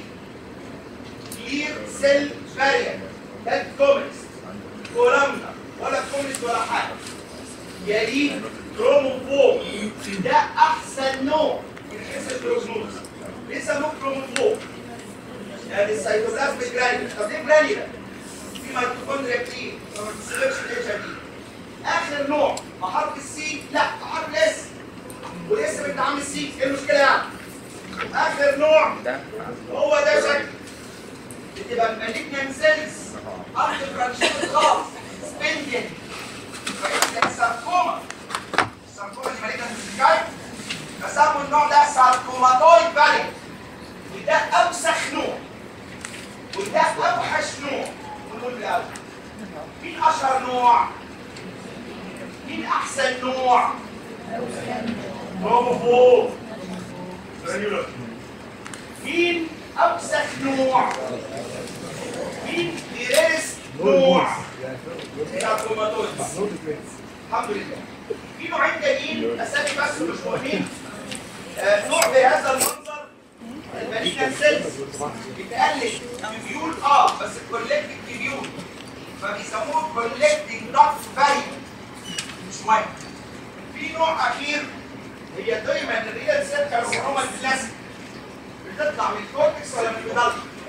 كلير سيل بارير ده الكومنست كولامنا ولا كومنست ولا حاجه يليه كروموفوب ده احسن نوع من حيث البروجنوز ليه سموه كروموفوب؟ يعني السيتوبلازم جرانيولا طب ليه جرانيولا؟ في ميتوكوندريا كتير فما بتستغلش الاتش ار دي اخر نوع بحرف السي لا بحرف الاس والاسم بتاع عم السي ايه المشكله يعني؟ اخر نوع هو ده شكل بتبقى المالجنان سيلز ارض فرانشيز خاص سبندن ساركوما الساركوما دي مالجنان سيكاي فسموا النوع ده ساركوماتويد فارينت وده اوسخ نوع وده اوحش نوع ونقول الاول مين اشهر نوع؟ مين احسن نوع؟ بروموفو جرانيولار مين اوسخ نوع؟ مين بيرس نوع؟ ساركوماتويد الحمد لله في نوعين تانيين اسامي بس مش مهمين آه، نوع بهذا المنظر المالينا سيلز بتقلد تبيول اه بس كولكتيف تبيول فبيسموه كولكتيف دوت فارينت مش مهم في نوع اخير هي دايما الريال سيل كارسينوما الكلاسيك بتطلع من الكورتكس ولا من الميدال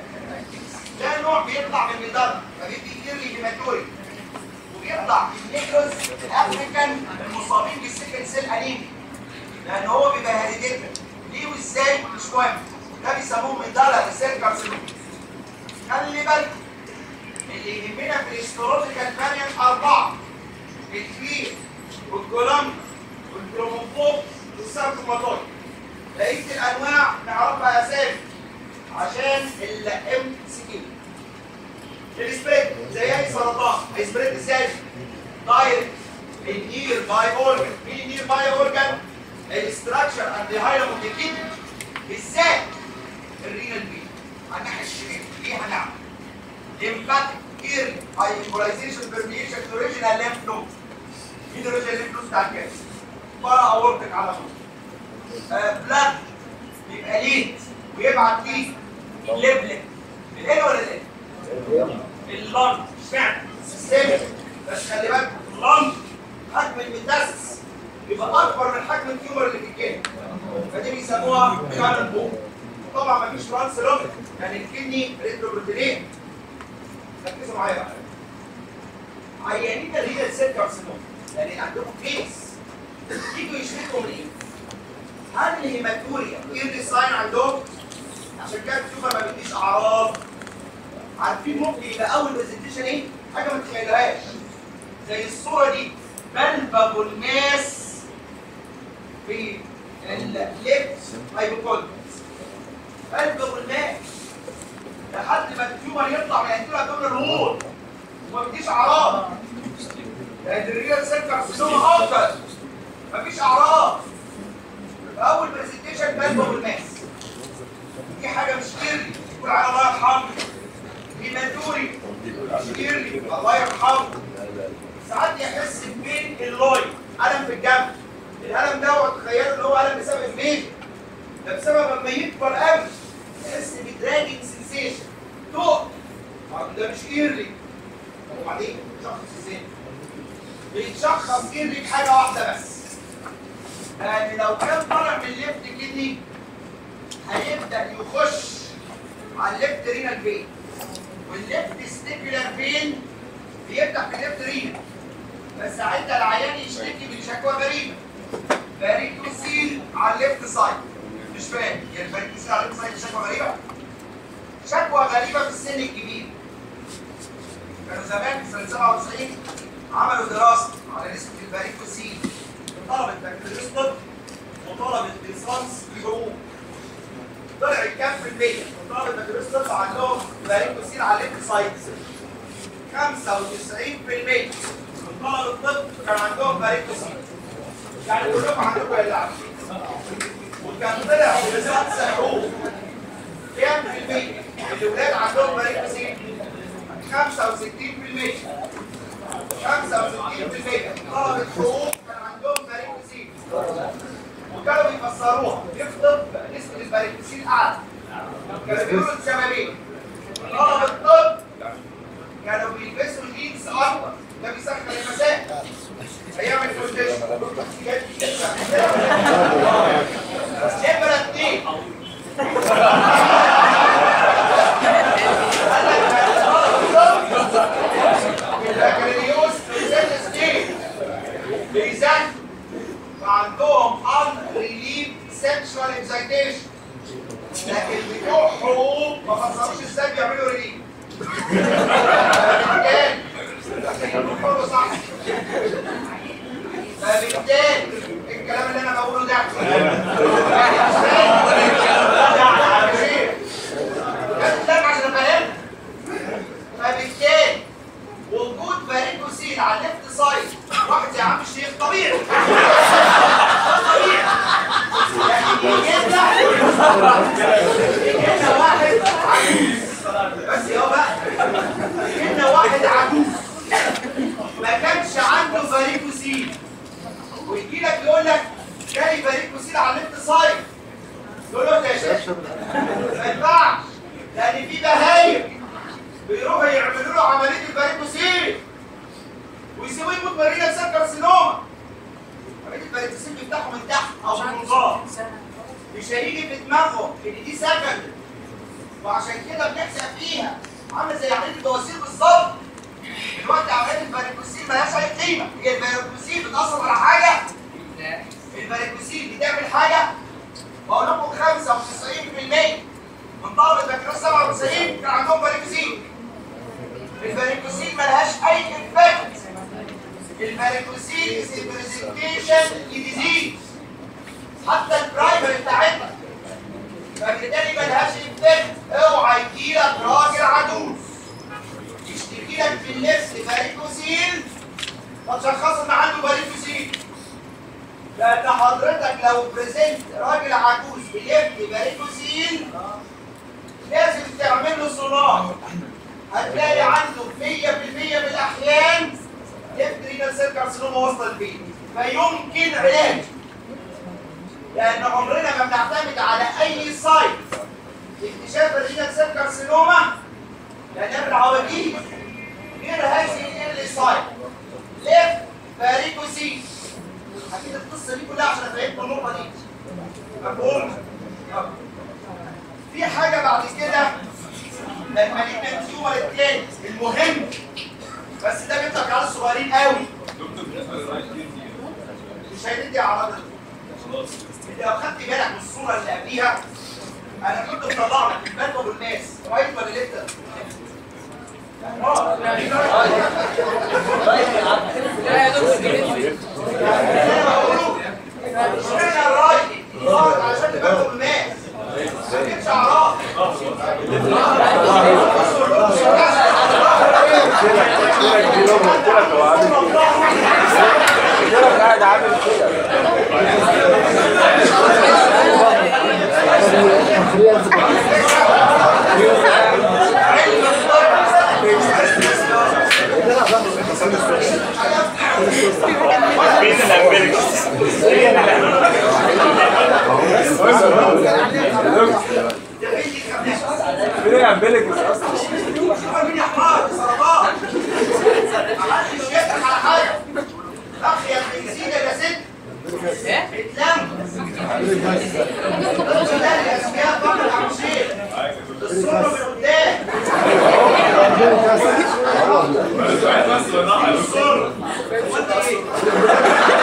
ده نوع بيطلع من الميدال فبيدي كيرلي هيماتوري وبيطلع في النيكروز الافريكان المصابين بالسكن سيل انيمي لان هو بيبقى هيريديتري ليه وازاي مش مهم ده بيسموه ميدالا سيل كارسينوما خلي بالك اللي يهمنا في الهيستولوجيكال فاريانت اربعه الكبير والكولوم والكروموفوب والساركوماتويد بقيه الانواع نعرفها اسامي عشان الام سي كيو السبريد زي اي سرطان هيسبريد ازاي؟ دايركت النير باي اورجن مين النير باي اورجن؟ الاستراكشر اند هايلم اوف ذا كيدني بالذات الرينال بي على الناحيه الشمال ليه هنعمل؟ lymphatic ear hyperbolization permeation to regional lymph node مين الريجنال lymph node بتاع الكاس؟ بارا اورتك على طول بلاد يبقى ليد ويبعت ليه الليبلك الان ولا الان؟ اللنج اشمعنى؟ سيستمك بس خلي بالك اللنج حجم الميتاسس يبقى اكبر من حجم التيومر اللي في الكلى فدي بيسموها كارن بوم طبعا مفيش ترانس لوميك يعني الكدني ريتروبروتينين ركزوا معايا بقى عيانين الريال سيل كارسينوم يعني عندهم كيس يجوا يشتكوا من ايه؟ هل الهيماتوريا ايه الساين عندهم؟ عشان كده التيومر ما بيديش اعراض عارفين ممكن يبقى اول برزنتيشن ايه؟ حاجه ما تتخيلهاش زي الصوره دي بالبابل ماس في الليفت هايبوكونتكس بالبابل ماس لحد ما التيومر يطلع من الانتيريور ابدومينال وول وما بيديش اعراض لان الريال سيل كارسينوما اكتر مفيش اعراض اول برزنتيشن بالبابل ماس دي حاجه مش كيرلي يقول على الله يرحمه هيماتوري مش كيرلي الله يرحمه ساعات يحس بين اللوي الم في الجنب الالم ده تخيلوا ان هو الم بسبب الميت ده بسبب لما يكبر قوي يحس بدراجنج سنسيشن توق ده مش ايرلي وبعدين شخص ازاي بيتشخص ايرلي بحاجه واحده بس لان لو كان طالع من الليفت كدني هيبدا يخش على الليفت رينال فين والليفت ستيبولار فين بيفتح في الليفت رينال بس ساعتها العيان يشتكي من شكوى غريبه فاريكوسيل على الليفت سايد مش فاهم يعني فاريكوسيل على الليفت سايد شكوى غريبه شكوى غريبه في السن الكبير كانوا زمان في سنه 97 عملوا دراسه على نسبه الفاريكوسيل طلبه بكالوريوس طب وطلبه ليسانس حقوق طلع كام في المية؟ طلبه بكالوريوس طب عندهم فاريكوسيل على الليفت سايد 95% من طلبه الطب كان عندهم فاريكوسيل يعني كلكم عندكم اللي عارفين وكان طلع في ليسانس حقوق كام في المية؟ الولاد عندهم فاريكوسيل 65% 65% طلبة حقوق كان عندهم فاريكوسيل وكانوا بيفسروها يفضل نسبة الفاريكوسيل أعلى كانوا بيقولوا السببين طلبة الطب كانوا بيلبسوا جينز أكبر ده بيسخن المساء أيام الكونديشن نمرة اتنين البكالوريوس بيزن ستيج بيزن فعندهم unrelieved sexual excitation لكن بتوع حقوق ما فسروش ازاي بيعملوا ريليف فبالتالي بيقولوا صح فبالتالي الكلام اللي انا بقوله ده لا عشان افهمك فبالتالي وجود فاريكوسيل على الليفت سايد واحد يا عم الشيخ طبيعي طبيعي لكن يجي لنا يجي لنا واحد عجوز بس يا بقى يجي لنا واحد عجوز ما كانش عنده فاريكوسيل ويجي لك يقول لك جالي فاريكوسيل على الليفت سايد تقول له يا شيخ ما ينفعش لان في بهايم بيروحوا يعملوا له عمليه الفاريكوسيل ويسيبوه يموت من رينا سيل كارسينوما عمليه الفاريكوسيل بيفتحوا من تحت او من منظار مش هيجي في دماغهم ان دي سكند وعشان كده بنحسب فيها عامل زي عمليه البواسير بالظبط دلوقتي عمليه الفاريكوسيل ملهاش اي قيمه هي الفاريكوسيل بتاثر على حاجه الفاريكوسيل بتعمل حاجه بقول لكم 95% من طلبه بكالوريوس 97 كان عندهم فاريكوسيل الفاريكوسيل ملهاش اي افكت الفاريكوسيل از برزنتيشن لديزيز حتى البرايمري بتاعتها فبالتالي ملهاش افكت اوعى يجيلك راجل عجوز يشتكي لك في اللبس فاريكوسيل فتشخص ان عنده فاريكوسيل لان حضرتك لو بريزنت راجل عجوز بيبني فاريكوسيل لازم تعمل له سونار هتلاقي عنده 100% من الاحيان يفتري سيل كارسينوما وسط البيت فيمكن علاج لان عمرنا ما بنعتمد على اي سايت لاكتشاف الرينال سيل كارسينوما لان العواجيز غير هذه اللي سايت ليف فاريكوسيس اكيد القصه دي كلها عشان افهمكم النقطه دي مفهوم في حاجه بعد كده المالجنت تيومر التاني المهم بس ده بيطلع في العيال الصغيرين قوي مش هيدي اعراض خلاص انت لو خدت بالك من الصوره اللي قبليها انا كنت مطلع لك البلد والناس رايت ولا ليفت لا يا دكتور انا بقوله اشمعنى الراجل يقعد عشان تبقوا الناس ما تجيبش اعراض قاعد عامل كده مين اللي عملك اصلا مين يا حمار سرطان عملت شيتك على حاجه اخي يا بنزين يا ست اتلم لا الاسماء فقط عم شيء الصوره من قدام الصوره وانت ايه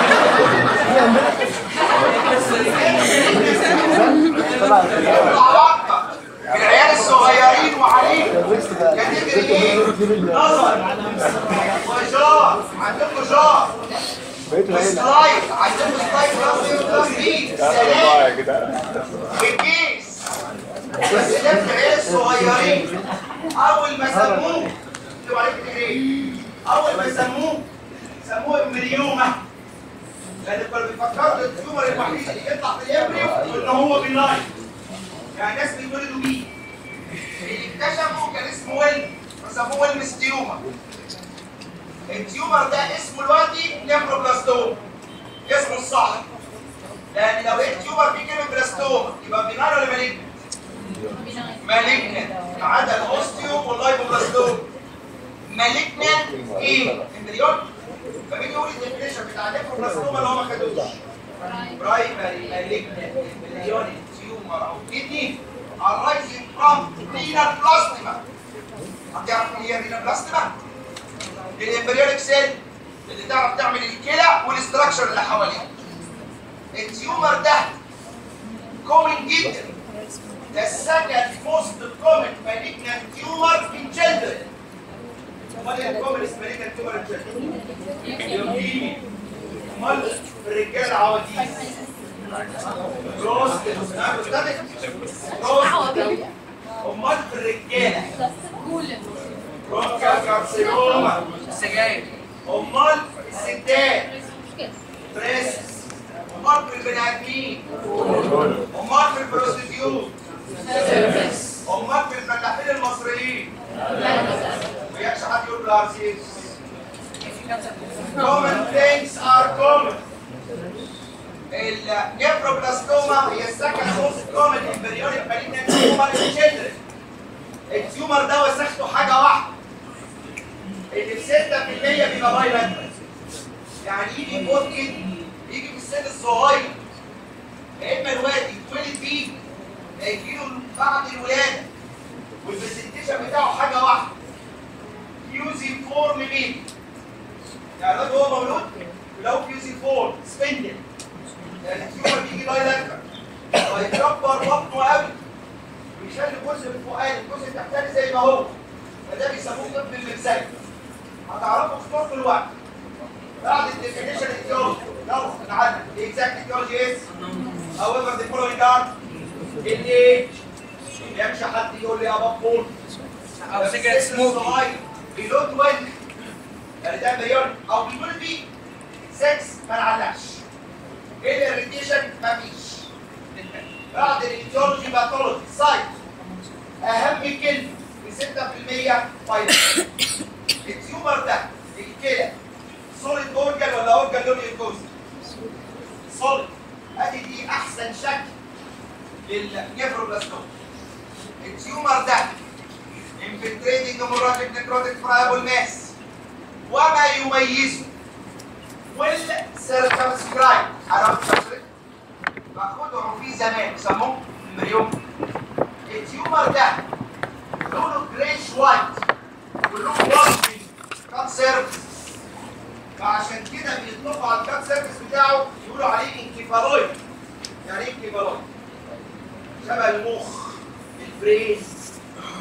علاقة بالعيال الصغيرين وعليك كاتيجوري ايه؟ نظر وجار عندكم جار سلايد عندكم سلايد راسي وتنفيذ سلام يا جدعان والكيس بس ده في العيال الصغيرين اول ما سموه اللي عليك ايه؟ اول ما سموه سموه امبريوما لان كانوا بيفكروا ان التيومر الوحيد اللي يطلع في الامبريو ان هو بيلاين يعني ناس بيتولدوا بيه اللي اكتشفوا كان اسمه ويلم فسموه ويلم ستيوما التيومر ده اسمه دلوقتي نيمبروبلاستوم اسمه الصح لان لو لقيت تيومر فيه كلمه بلاستوما يبقى بينار ولا مالجنت؟ مالجنت ما عدا الاوستيوم واللايبوبلاستوم مالجنت ايه؟ امبريون فمين يقول الديفينيشن بتاع النيمبروبلاستوما اللي هو ما خدوش؟ برايمري مالجنت امبريون تيومر او كدني arising from renal plasma هتعرف ايه هي renal plasma؟ الامبريونيك سيل اللي تعرف تعمل الكلى والاستراكشر اللي حواليها التيومر ده كومن جدا ده السكند موست كومن malignant tumor in children امال ايه الكومن malignant tumor in children؟ امال في الرجاله عواجيز روست روست امال في الرجاله برونكال كارسينوما السجاير امال الستات بريس امال في البني ادمين امال في البروستيتيوت امال في الفلاحين المصريين ما يكش حد يقول بالارسيس common things are common النيفروبلاستوما هي السكند موست كومن امبريونيك مالجنت تيومر ان children التيومر ده وسخته حاجه واحده اللي في 6% بيبقى بايلاترال يعني يجي فوق كده يجي في السن الصغير يا اما الواد يتولد بيه يا يجيله بعد الولاده والبرزنتيشن بتاعه حاجه واحده فيوزي فورم بيبي يعني الواد هو مولود لو فيوزي فورم سبندل يعني التيومر بيجي بايلاترال ويكبر بطنه قوي ويخلي الجزء الفوقاني الجزء التحتاني زي ما هو فده بيسموه طب المرسال هتعرفوا في طول الوقت بعد الديفينيشن الثيولوجي يلا نعدي الاكزاكت ثيولوجي از however the following are الايه يمشي حد يقول لي يا بابور او سيجرت سموكي بيلوت وين يعني ده مليون او بيقول بيه سكس ما نعلقش ايه الاريتيشن مفيش بعد الثيولوجي باثولوجي سايت اهم كلمه في 6% فايروس التيومر ده الكلى سوليد اورجان ولا اورجان لون يوكوز سوليد ادي دي احسن شكل للنيفروبلاستوم التيومر ده انفلتريتنج هيموراجيك نيكروتيك فرايبل ماس وما يميزه والسيركمسكرايب عرفت باخدهم في زمان بيسموه مريوم التيومر ده لونه جريش وايت كلهم واضحين كات سيرفيس فعشان كده بيطلقوا على الكات سيرفيس بتاعه يقولوا عليه انكيفالويد يعني ايه انكيفالويد؟ شبه المخ البرين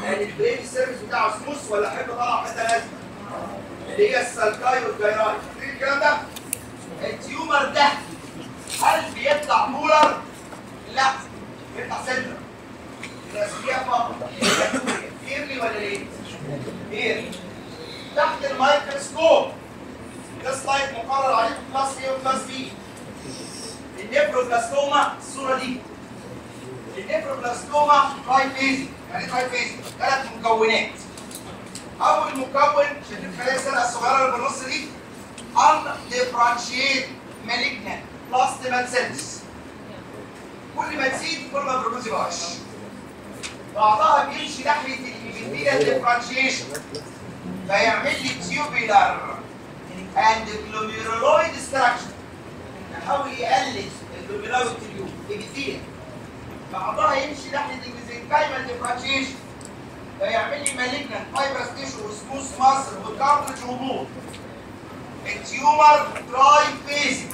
يعني البرين السيرفيس بتاعه سموث ولا حته طالعه حته لازمه اللي هي السالكاي والجايراي فاكرين الكلام ده؟ التيومر ده هل بيطلع مولر؟ لا بيطلع سنتر الاساسيه فقط ايرلي ولا ليه؟ ايرلي تحت الميكروسكوب ده سلايد مقرر عليه كلاس A وكلاس B النيفروبلاستوما الصوره دي النيفروبلاستوما تراي فيزي يعني تراي فيزي ثلاث مكونات اول مكون شايفين الخلايا الزرقاء الصغيره اللي بالنص دي undifferentiated malignant plasma cells كل ما تزيد كل ما البروجنوز يبقى وحش بعضها بيمشي ناحيه الابيثيليال ديفرنشيشن فيعمل لي تيوبيلار اند جلوميرولايد ستراكشر يحاول يقلل الجلوميرولايد تيوب ابيثيليال بعضها يمشي ناحيه الميزنكايمال ديفرنشيشن فيعمل لي مالجنت فايبرس تيشو وسموث ماسل وكارتج وبول التيومر تراي فيزيك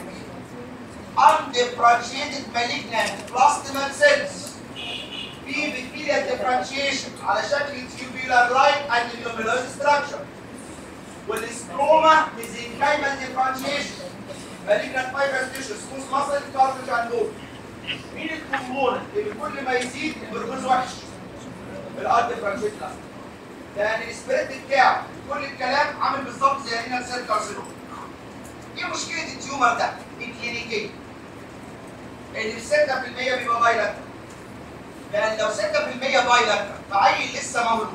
undifferentiated malignant plastomal cells في بكتيريا differentiation على شكل tubular like and glomerular structure والسكروما mesenchymal differentiation malignant fibrous tissue smooth muscle cartilage and bone مين الكومبوننت اللي كل ما يزيد البرجوز وحش الارض differentiated plasma يعني السبريد بتاعه كل الكلام عامل بالظبط زي هنا سيل كارسينوم ايه مشكله التيومر ده الكلينيكيه اللي في 6% بيبقى بايلاترال لان لو 6% بايلاترال فعيل لسه مولود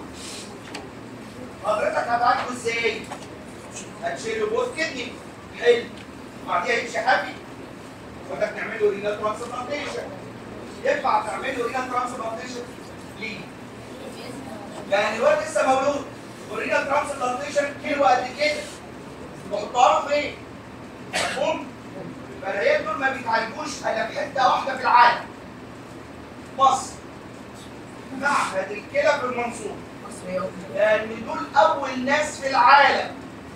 حضرتك هتعالجه ازاي؟ هتشيله بوث كدني حلو وبعديها يمشي حبي وانك تعمل له رينال ترانسبلانتيشن ينفع تعمل له رينال ترانسبلانتيشن ليه؟ لان الواد لسه مولود والرينال ترانسبلانتيشن كيلو قد كده تحطها له فين؟ مفهوم؟ فالعيال دول ما بيتعالجوش الا في حته واحده في العالم مصر معهد الكلى في المنصورة لان دول اول ناس في العالم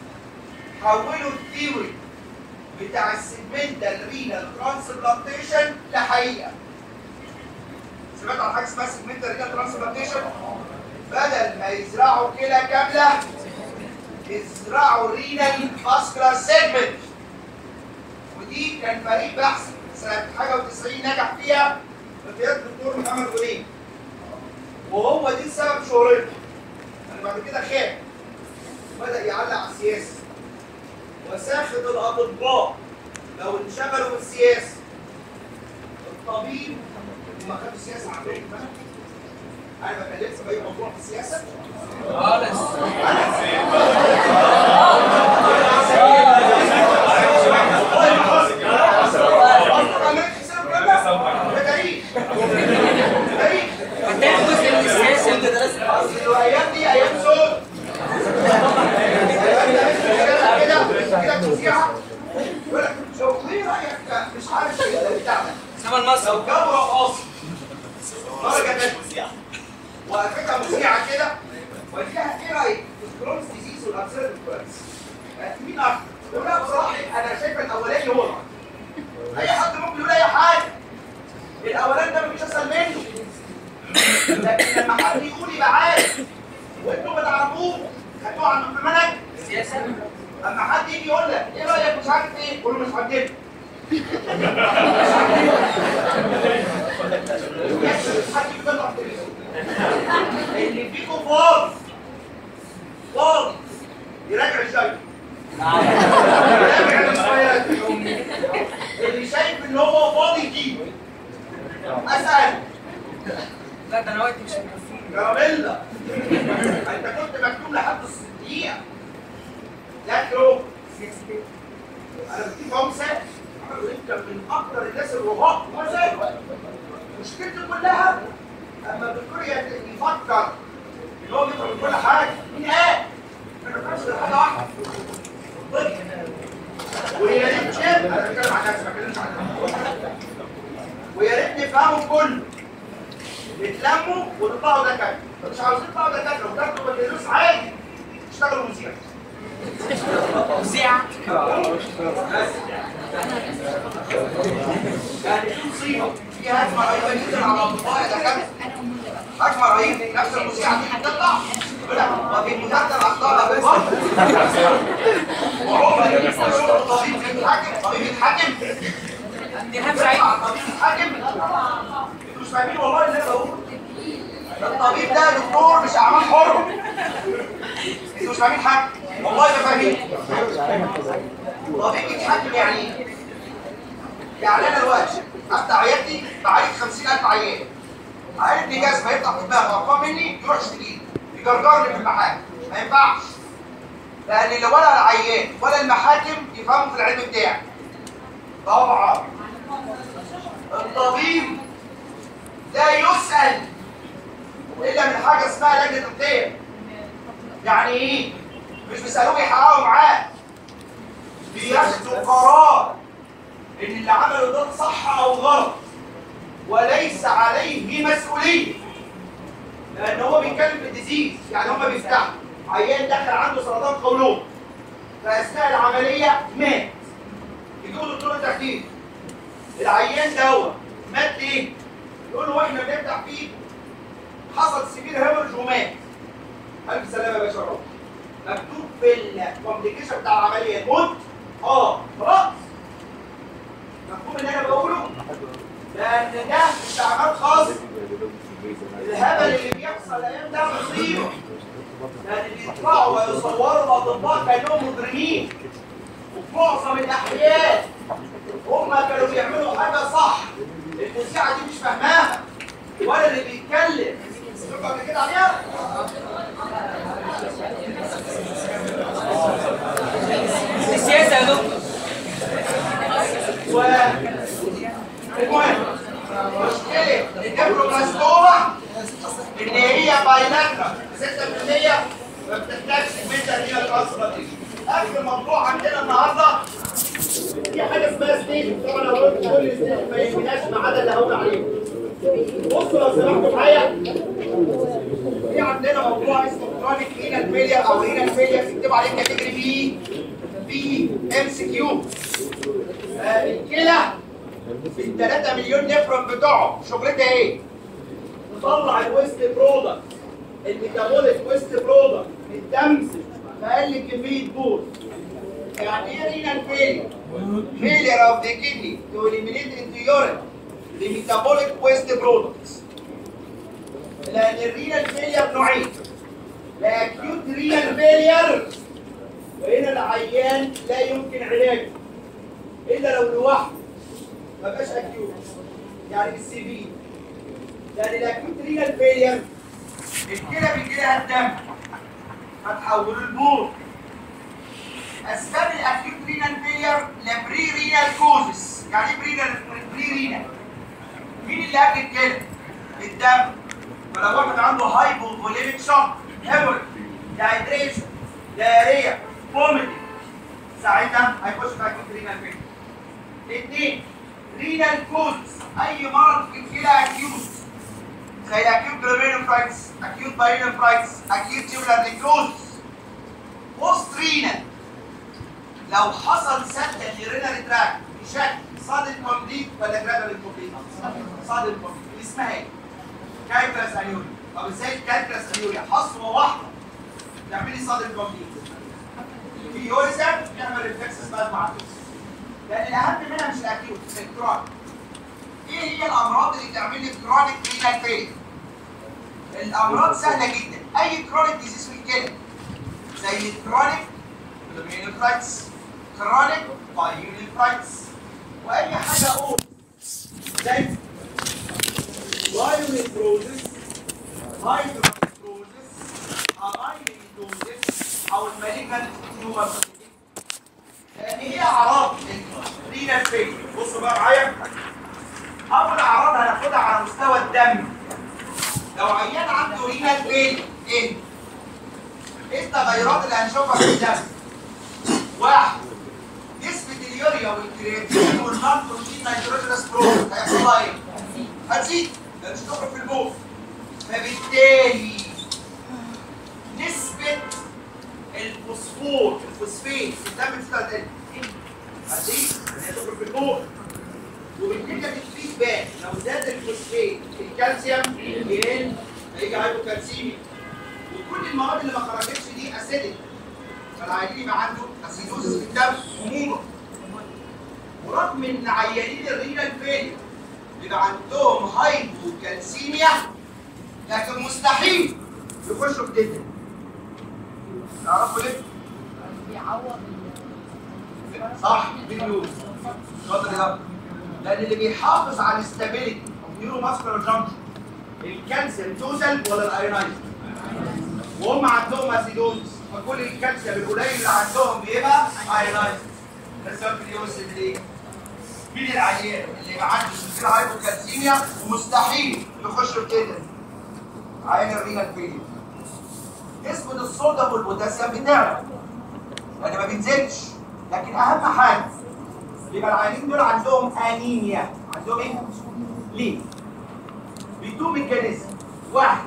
حولوا الثيوري بتاع السيجمنتال رينال ترانسبلانتيشن لحقيقه سمعت عن حاجه اسمها سيجمنتال رينال ترانسبلانتيشن بدل ما يزرعوا كلى كامله يزرعوا رينال فاسكولار سيجمنت ودي كان فريق بحث سنه حاجه و90 نجح فيها بقياده الدكتور محمد غنيم وهو دي سبب شهرته يعني بعد كده خاف وبدا يعلق على السياسه وساخط الاطباء لو انشغلوا بالسياسه الطبيب ما خدوا السياسه عندهم انا ما كلمتش باي موضوع في السياسه خالص هتعمل جزء من السياسه الايام دي ايام سود كده كده توزيعها يقول لك شوف ايه رايك مش عارف ايه بتاع ده سما المصري لو جابوا رقاصه درجه تانية وقفتها مذيعه كده واديها ايه رايك في الكرونز ديزيز والابسيرد كولابس مين اكتر؟ يقول لها بصراحه انا شايف الاولاني هو الأكتر. اي حد ممكن يقول اي حاجه الاولاني ده مفيش اسهل منه لكن لما حد يقول يبقى عارف وانتوا ما تعرفوه خدوه عندكم في المنهج سياسه اما حد يجي يقول لك ايه رايك مش عارف ايه قول له مش عاجبني حد يقدر اللي فيكم فاضي فاضي يراجع الشاي يراجع الاسماعيلات اللي شايف ان هو فاضي يجيبه اسال لا ده انا وقتي مش مكفيني كراميلا انت كنت مكتوب لحد الدقيقه ذاكروا انا بديك اهو مثال انت من اكتر الناس الرهاق مثال مشكلته كلها اما الدكتور يفكر ان هو بيفهم من كل حاجه مين قال؟ انا ما بفهمش غير حاجه واحده طيب. ويا ريت شاف انا بتكلم عن نفسي ما بتكلمش عن نفسي. ويا ريت نفهمه كله بتلموا وتطلعوا دكاتره مش عاوزين تطلعوا دكاتره وتاخدوا بكالوريوس عادي تشتغلوا مذيع مذيعه يعني في مصيبه في هجمه رهيبه جدا على اطباء الدكاتره حجم رهيب نفس المذيعه دي بتطلع يقول لك وفي مذاكره الاخطاء بالظبط وهو اللي بيشوف الطبيب بيتحكم طبيب يتحكم دي هم سعيد طبيب يتحكم انتوا مش فاهمين والله اللي انا بقوله ده الطبيب ده دكتور مش اعمال حره انتوا مش فاهمين حاجه والله ما فاهمين طبيب يتحكم يعني ايه؟ يعني انا دلوقتي افتح عيادتي بعالج 50000 عيان عيادتي جزمه يفتح في دماغه ارقام مني يروح يشتكي يجرجرني في المحاكم ما ينفعش لان لا ولا العيان ولا المحاكم يفهموا في العلم بتاعي طبعا الطبيب لا يسأل الا من حاجه اسمها لجنه الطيب يعني ايه مش بيسالوه يحققوا معاه بياخدوا قرار ان اللي عمله ده صح او غلط وليس عليه مسؤوليه لان هو بيتكلم في الديزيز يعني هما بيفتحوا عيان دخل عنده سرطان قولون فاثناء العمليه مات يجيبوا دكتور التخدير العيان دوت مات ليه؟ يقول له واحنا بنفتح فيه حصل سيفير هيمورج ومات الف سلامه يا باشا رب مكتوب في الكومبليكيشن بتاع العمليه موت اه خلاص مفهوم اللي انا بقوله لان ده استعمال خاص الهبل اللي بيحصل الايام ده مصيبه لان اللي يطلعوا ويصوروا الاطباء كانهم مجرمين وفي معظم الاحيان هم كانوا بيعملوا حاجه صح المذيعه دي مش فاهماها ولا اللي بيتكلم شوفوا قبل كده عليها دي سياسه يا دكتور و المهم مشكله النيبروبلاستوما ان هي بايلاترال 6% ما بتحتاجش الميتا هي القصه دي اخر موضوع عندنا النهارده في حاجه اسمها ستيج طبعا لو قلت كل ستيج ما يهمناش ما عدا اللي هقول عليه بصوا لو سمحتوا معايا في عندنا موضوع اسمه كرونيك رينال فيلير او رينال فيلير تكتب عليه كاتيجوري بي بي ام سي كيو الكلى ال 3 مليون نفرون بتوعهم شغلتها ايه؟ تطلع الويست برودكت الميتابوليك ويست برودكت من الدم بأقل كمية بول يعني ايه رينال فيلير؟ failure of the kidney to eliminate into urine the metabolic waste products لأن الرينال فيلير نوعين لا acute renal failure وهنا العيان لا يمكن علاجه الا لو لوحده ما بقاش اكيوت يعني بالسي في لان الاكيوت رينال فيلير الكلى بيجي لها الدم هتحوله لبول اسباب الاكيوت رينال فيلير لبري رينال كوزس يعني ايه بري بري رينال مين اللي قبل الكلى الدم فلو واحد عنده هايبو فوليميك شوك هيموريج دايدريشن دايريا فوميتنج ساعتها هيخش في اكيوت رينال فيلير اثنين رينال كوزس اي مرض في الكلى اكيوت زي الاكيوت جلوميرولوفرايتس اكيوت بايلوفرايتس اكيوت تيوبولار نيكروزس بوست رينال لو حصل سد للرينال تراك بشكل صادم كومبليت ولا جرادوال كومبليت صادم كومبليت اللي اسمها ايه؟ كالكلاس انيوريا طب ازاي الكالكلاس انيوريا حصوه واحده تعمل لي صادم كومبليت في يوريزم بيعمل ريفلكس بعد مع لان الاهم منها مش الاكيوت الكرونيك ايه هي الامراض اللي تعمل لي كرونيك رينال فيلير الامراض سهله جدا اي كرونيك ديزيز في الكلى زي الكرونيك بلومينوفرايتس كرونيك بايونيفرايتس واي حاجه اقول زي بايونيفروزس هايدروفروزس امايليدوزس او المالجنت تيومر لان هي اعراض الرينال فيلير بصوا بقى معايا اول اعراض هناخدها على مستوى الدم لو عيان عنده رينال فيلير ايه ايه التغيرات اللي هنشوفها في الدم واحد نسبة اليوريا والكرياتين والنون بروتين نيتروجينس برودكت هيحصل لها ايه؟ هتزيد لان مش هتخرج في المخ فبالتالي نسبة الفوسفور الفوسفين في الدم بتاعت هتزيد لان هي تخرج في المخ وبالنيجاتيف فيدباك لو زاد الفوسفين الكالسيوم يقل المواد اللي ما خرجتش دي اسيدك فالعيان يبقى عنده اسيدوزس في الدم عموما ورغم ان عيانين الرينال فيلير بيبقى عندهم هايبوكالسيميا لكن مستحيل يخشوا في تيتن تعرفوا ليه؟ صح باليوز اتفضل يا رب لان اللي بيحافظ على الاستابيليتي اوف نيورو ماسكولار جانكشن الكالسيوم توزل ولا الايونايز وهم عندهم اسيدوزس فكل الكالسيوم القليل اللي عندهم بيبقى ايونايز ده السبب اللي يوصل ليه؟ مين العيان اللي يبقى عنده سلسله هايبوكالسيميا ومستحيل يخش في كده عيان الرينال فيلير نسبة الصودا والبوتاسيوم بتعلى يعني ما بينزلش لكن اهم حاجه يبقى العيانين دول عندهم انيميا عندهم ايه؟ ليه؟ بتو ميكانيزم واحد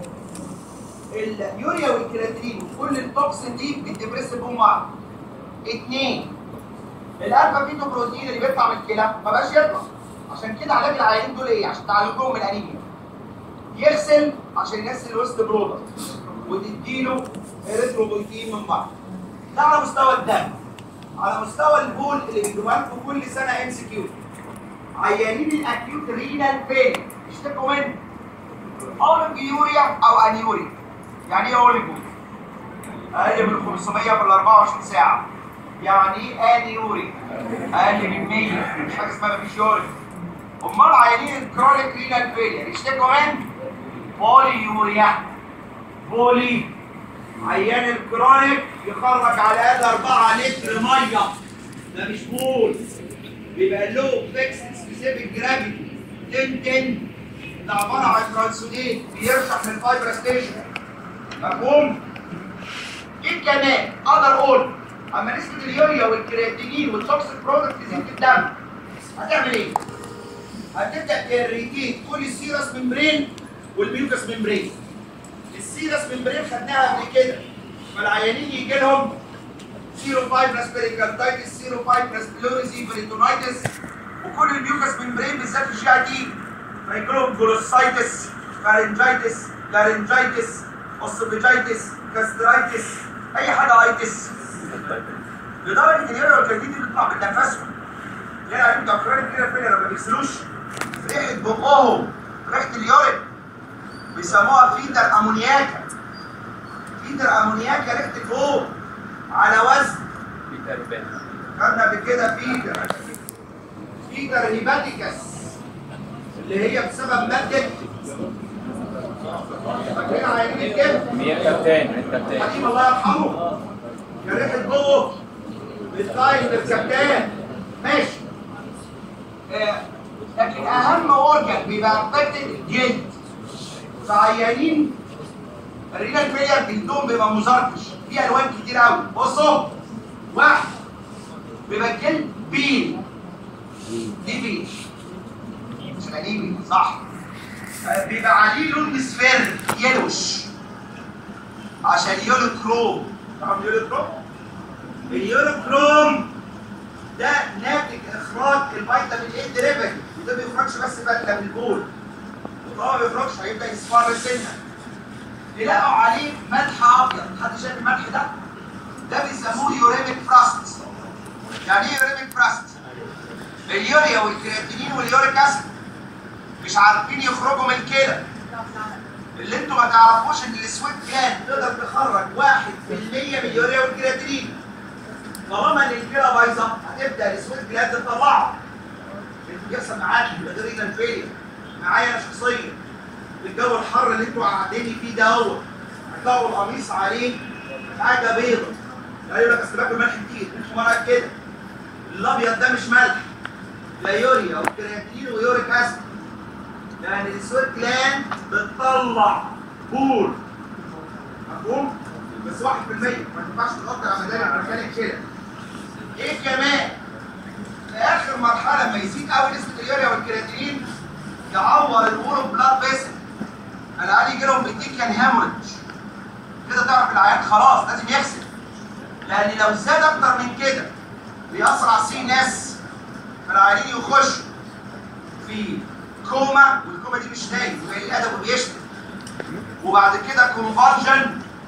اليوريا والكرياتين كل التوكسين دي بتدبرس بهم بعض اثنين الالفا بيتو بروتين اللي بيطلع من الكلى ما بقاش يطلع عشان كده علاج العيانين دول ايه؟ عشان تعالجهم من الانيميا يغسل عشان ينزل الويست برودكت وتديله اريثروبويتين من بعض ده على مستوى الدم على مستوى البول اللي بيجيبوا لكم كل سنه ام سي كيو عيانين الاكيوت رينال فيل يشتكوا منه اوليجيوريا او انيوريا يعني ايه اوليجو؟ اقل من 500 في ال 24 ساعه يعني ايه انيوريا؟ اقل من 100 مش حاجه اسمها مفيش يوريا امال عيانين الكرونيك رينال فيلير يشتكوا من بوليوريا بولي عيان الكرونيك يخرج على الاقل 4 لتر ميه ده مش بول بيبقى له فيكس سبيسيفيك جرافيتي 10 10 ده عباره عن ترانسودين بيرشح من الفايبر ستيشن مفهوم؟ ايه كمان؟ اقدر اقول اما نسبه اليوريا والكرياتينين والتوكسيك برودكت تزيد في الدم هتعمل ايه؟ هتبدا تريتيت كل السيرس ممبرين والميوكس ممبرين السيرس ممبرين خدناها قبل كده فالعيانين يجي لهم سيرو فايبرس بيريكاردايتس سيرو فايبرس بلوريزي بريتونايتس وكل الميوكس ممبرين بالذات في الجي اي تي فيجي لهم جلوسايتس فارنجايتس لارنجايتس اوسوفيجايتس كاسترايتس اي حاجه ايتس لدرجه ان اليوريا والكرياتين دي بتطلع من نفسهم يعني عيال بتوع كرونيك كده فين لما بيغسلوش ريحه بقهم ريحه اليورين بيسموها فيتر امونياكا فيتر امونياكا ريحه فوق على وزن خدنا قبل كده فيتر فيتر هيباتيكس اللي هي بسبب ماده فاكرين عيانين الكبد مين كابتن الكابتن حكيم الله يرحمه كان ريحه بقه بالتايم بالكابتن ماشي آه، لكن اهم اورجن بيبقى افكتد الجلد فعيانين الرينال فيلير جلدهم بيبقى مزركش فيه الوان كتير قوي بصوا واحد بيبقى الجلد بيل دي بيل مش غريبي صح آه، بيبقى عليه لون مصفر يلوش عشان يولو كروم تعرف يولو كروم؟ اليولو كروم ده ناتج اخراج الفيتامين اي ديريفاتيف وده ما بيخرجش بس بقى من البول وطالما ما بيخرجش هيبدا يصفر سنه يلاقوا عليه ملح ابيض حد شايف الملح ده؟ ده بيسموه يوريميك فراست يعني ايه يوريميك فراست؟ اليوريا والكرياتينين واليوريك اسيد مش عارفين يخرجوا من الكلى اللي انتوا ما تعرفوش ان السويت جلاند تقدر تخرج 1% من اليوريا والكرياتينين طالما ان الكلى بايظه هتبدا السويت جلاند تطلعه اللي بيحصل معاك يبقى ده رينال فيلير معايا انا شخصيا الجو الحر اللي انتوا قاعدين فيه ده هو هتلاقوا القميص عليه حاجه بيضه يقول لك اصل باكل ملح كتير مش مرة كده الابيض ده مش ملح لا يوريا وكرياتين ويوريك اسيد يعني السويت جلاند بتطلع بول مفهوم؟ بس 1% ما ينفعش تغطي على مدار المكان كده ايه كمان؟ في اخر مرحله لما يزيد قوي نسبه اليوريا والكرياتين يعور الورم بلاد فيسل العيال يجي لهم بتيكيان هيموريدج كده تعرف العيان خلاص لازم يغسل لان لو زاد اكتر من كده بيأثر على السي ناس فالعيانين يخشوا في كوما والكوما دي مش نايم وقليل الادب وبيشتم وبعد كده كونفرجن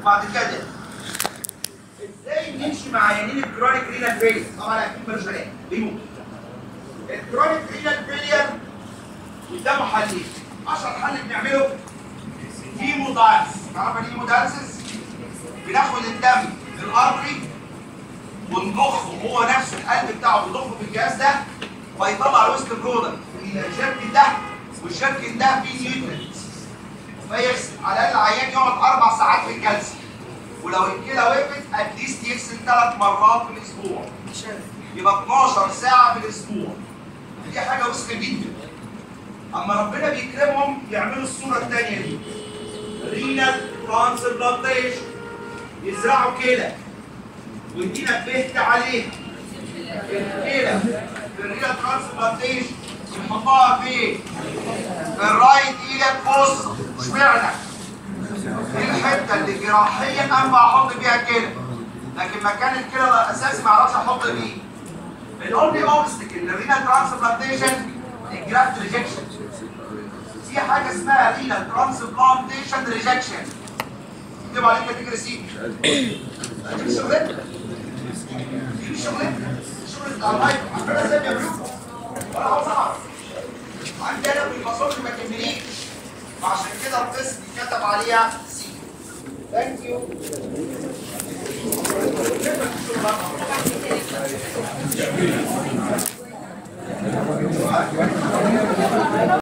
بعد كده ازاي نمشي مع عيانين الكرونيك رينال فيلير طبعا اكيد ملوش علاج بيموت الكرونيك رينال فيلير قدامه حلين اشهر حل بنعمله هيمودايلس تعرف يعني هيمودايلسيس بناخد الدم من الارتري ونضخه هو نفسه القلب بتاعه بيضخه في الجهاز ده ويطلع الويست برودكت الجركن ده والجركن ده فيه نيوترينتس فيغسل على الاقل العيان يقعد اربع ساعات في الجلسه ولو الكلى وقفت اتليست يغسل ثلاث مرات في الاسبوع يبقى 12 ساعه في الاسبوع دي حاجه وسخه جدا اما ربنا بيكرمهم يعملوا الصوره الثانيه دي رينال ترانسبلانتيشن يزرعوا كلى وادينا بهت عليها الكلى في الرينال ترانسبلانتيشن يحطها فين؟ في الرايت ايدك بص اشمعنى؟ دي الحته اللي جراحيا انفع احط فيها كلى لكن مكان الكلى الاساسي ما اعرفش احط فيه الاونلي اوبستكل للرينال ترانسبلانتيشن الجرافت ريجكشن في حاجه اسمها رينال ترانسبلانتيشن ريجكشن اكتب عليك نتيجه ريسيت دي مش شغلتنا دي مش شغلتنا شغلة على اللايف عندنا ازاي بيعملوها ولا عاوز اعرف عندنا في المصادر ما كمليش وعشان كده القسم كتب عليها سي ثانك يو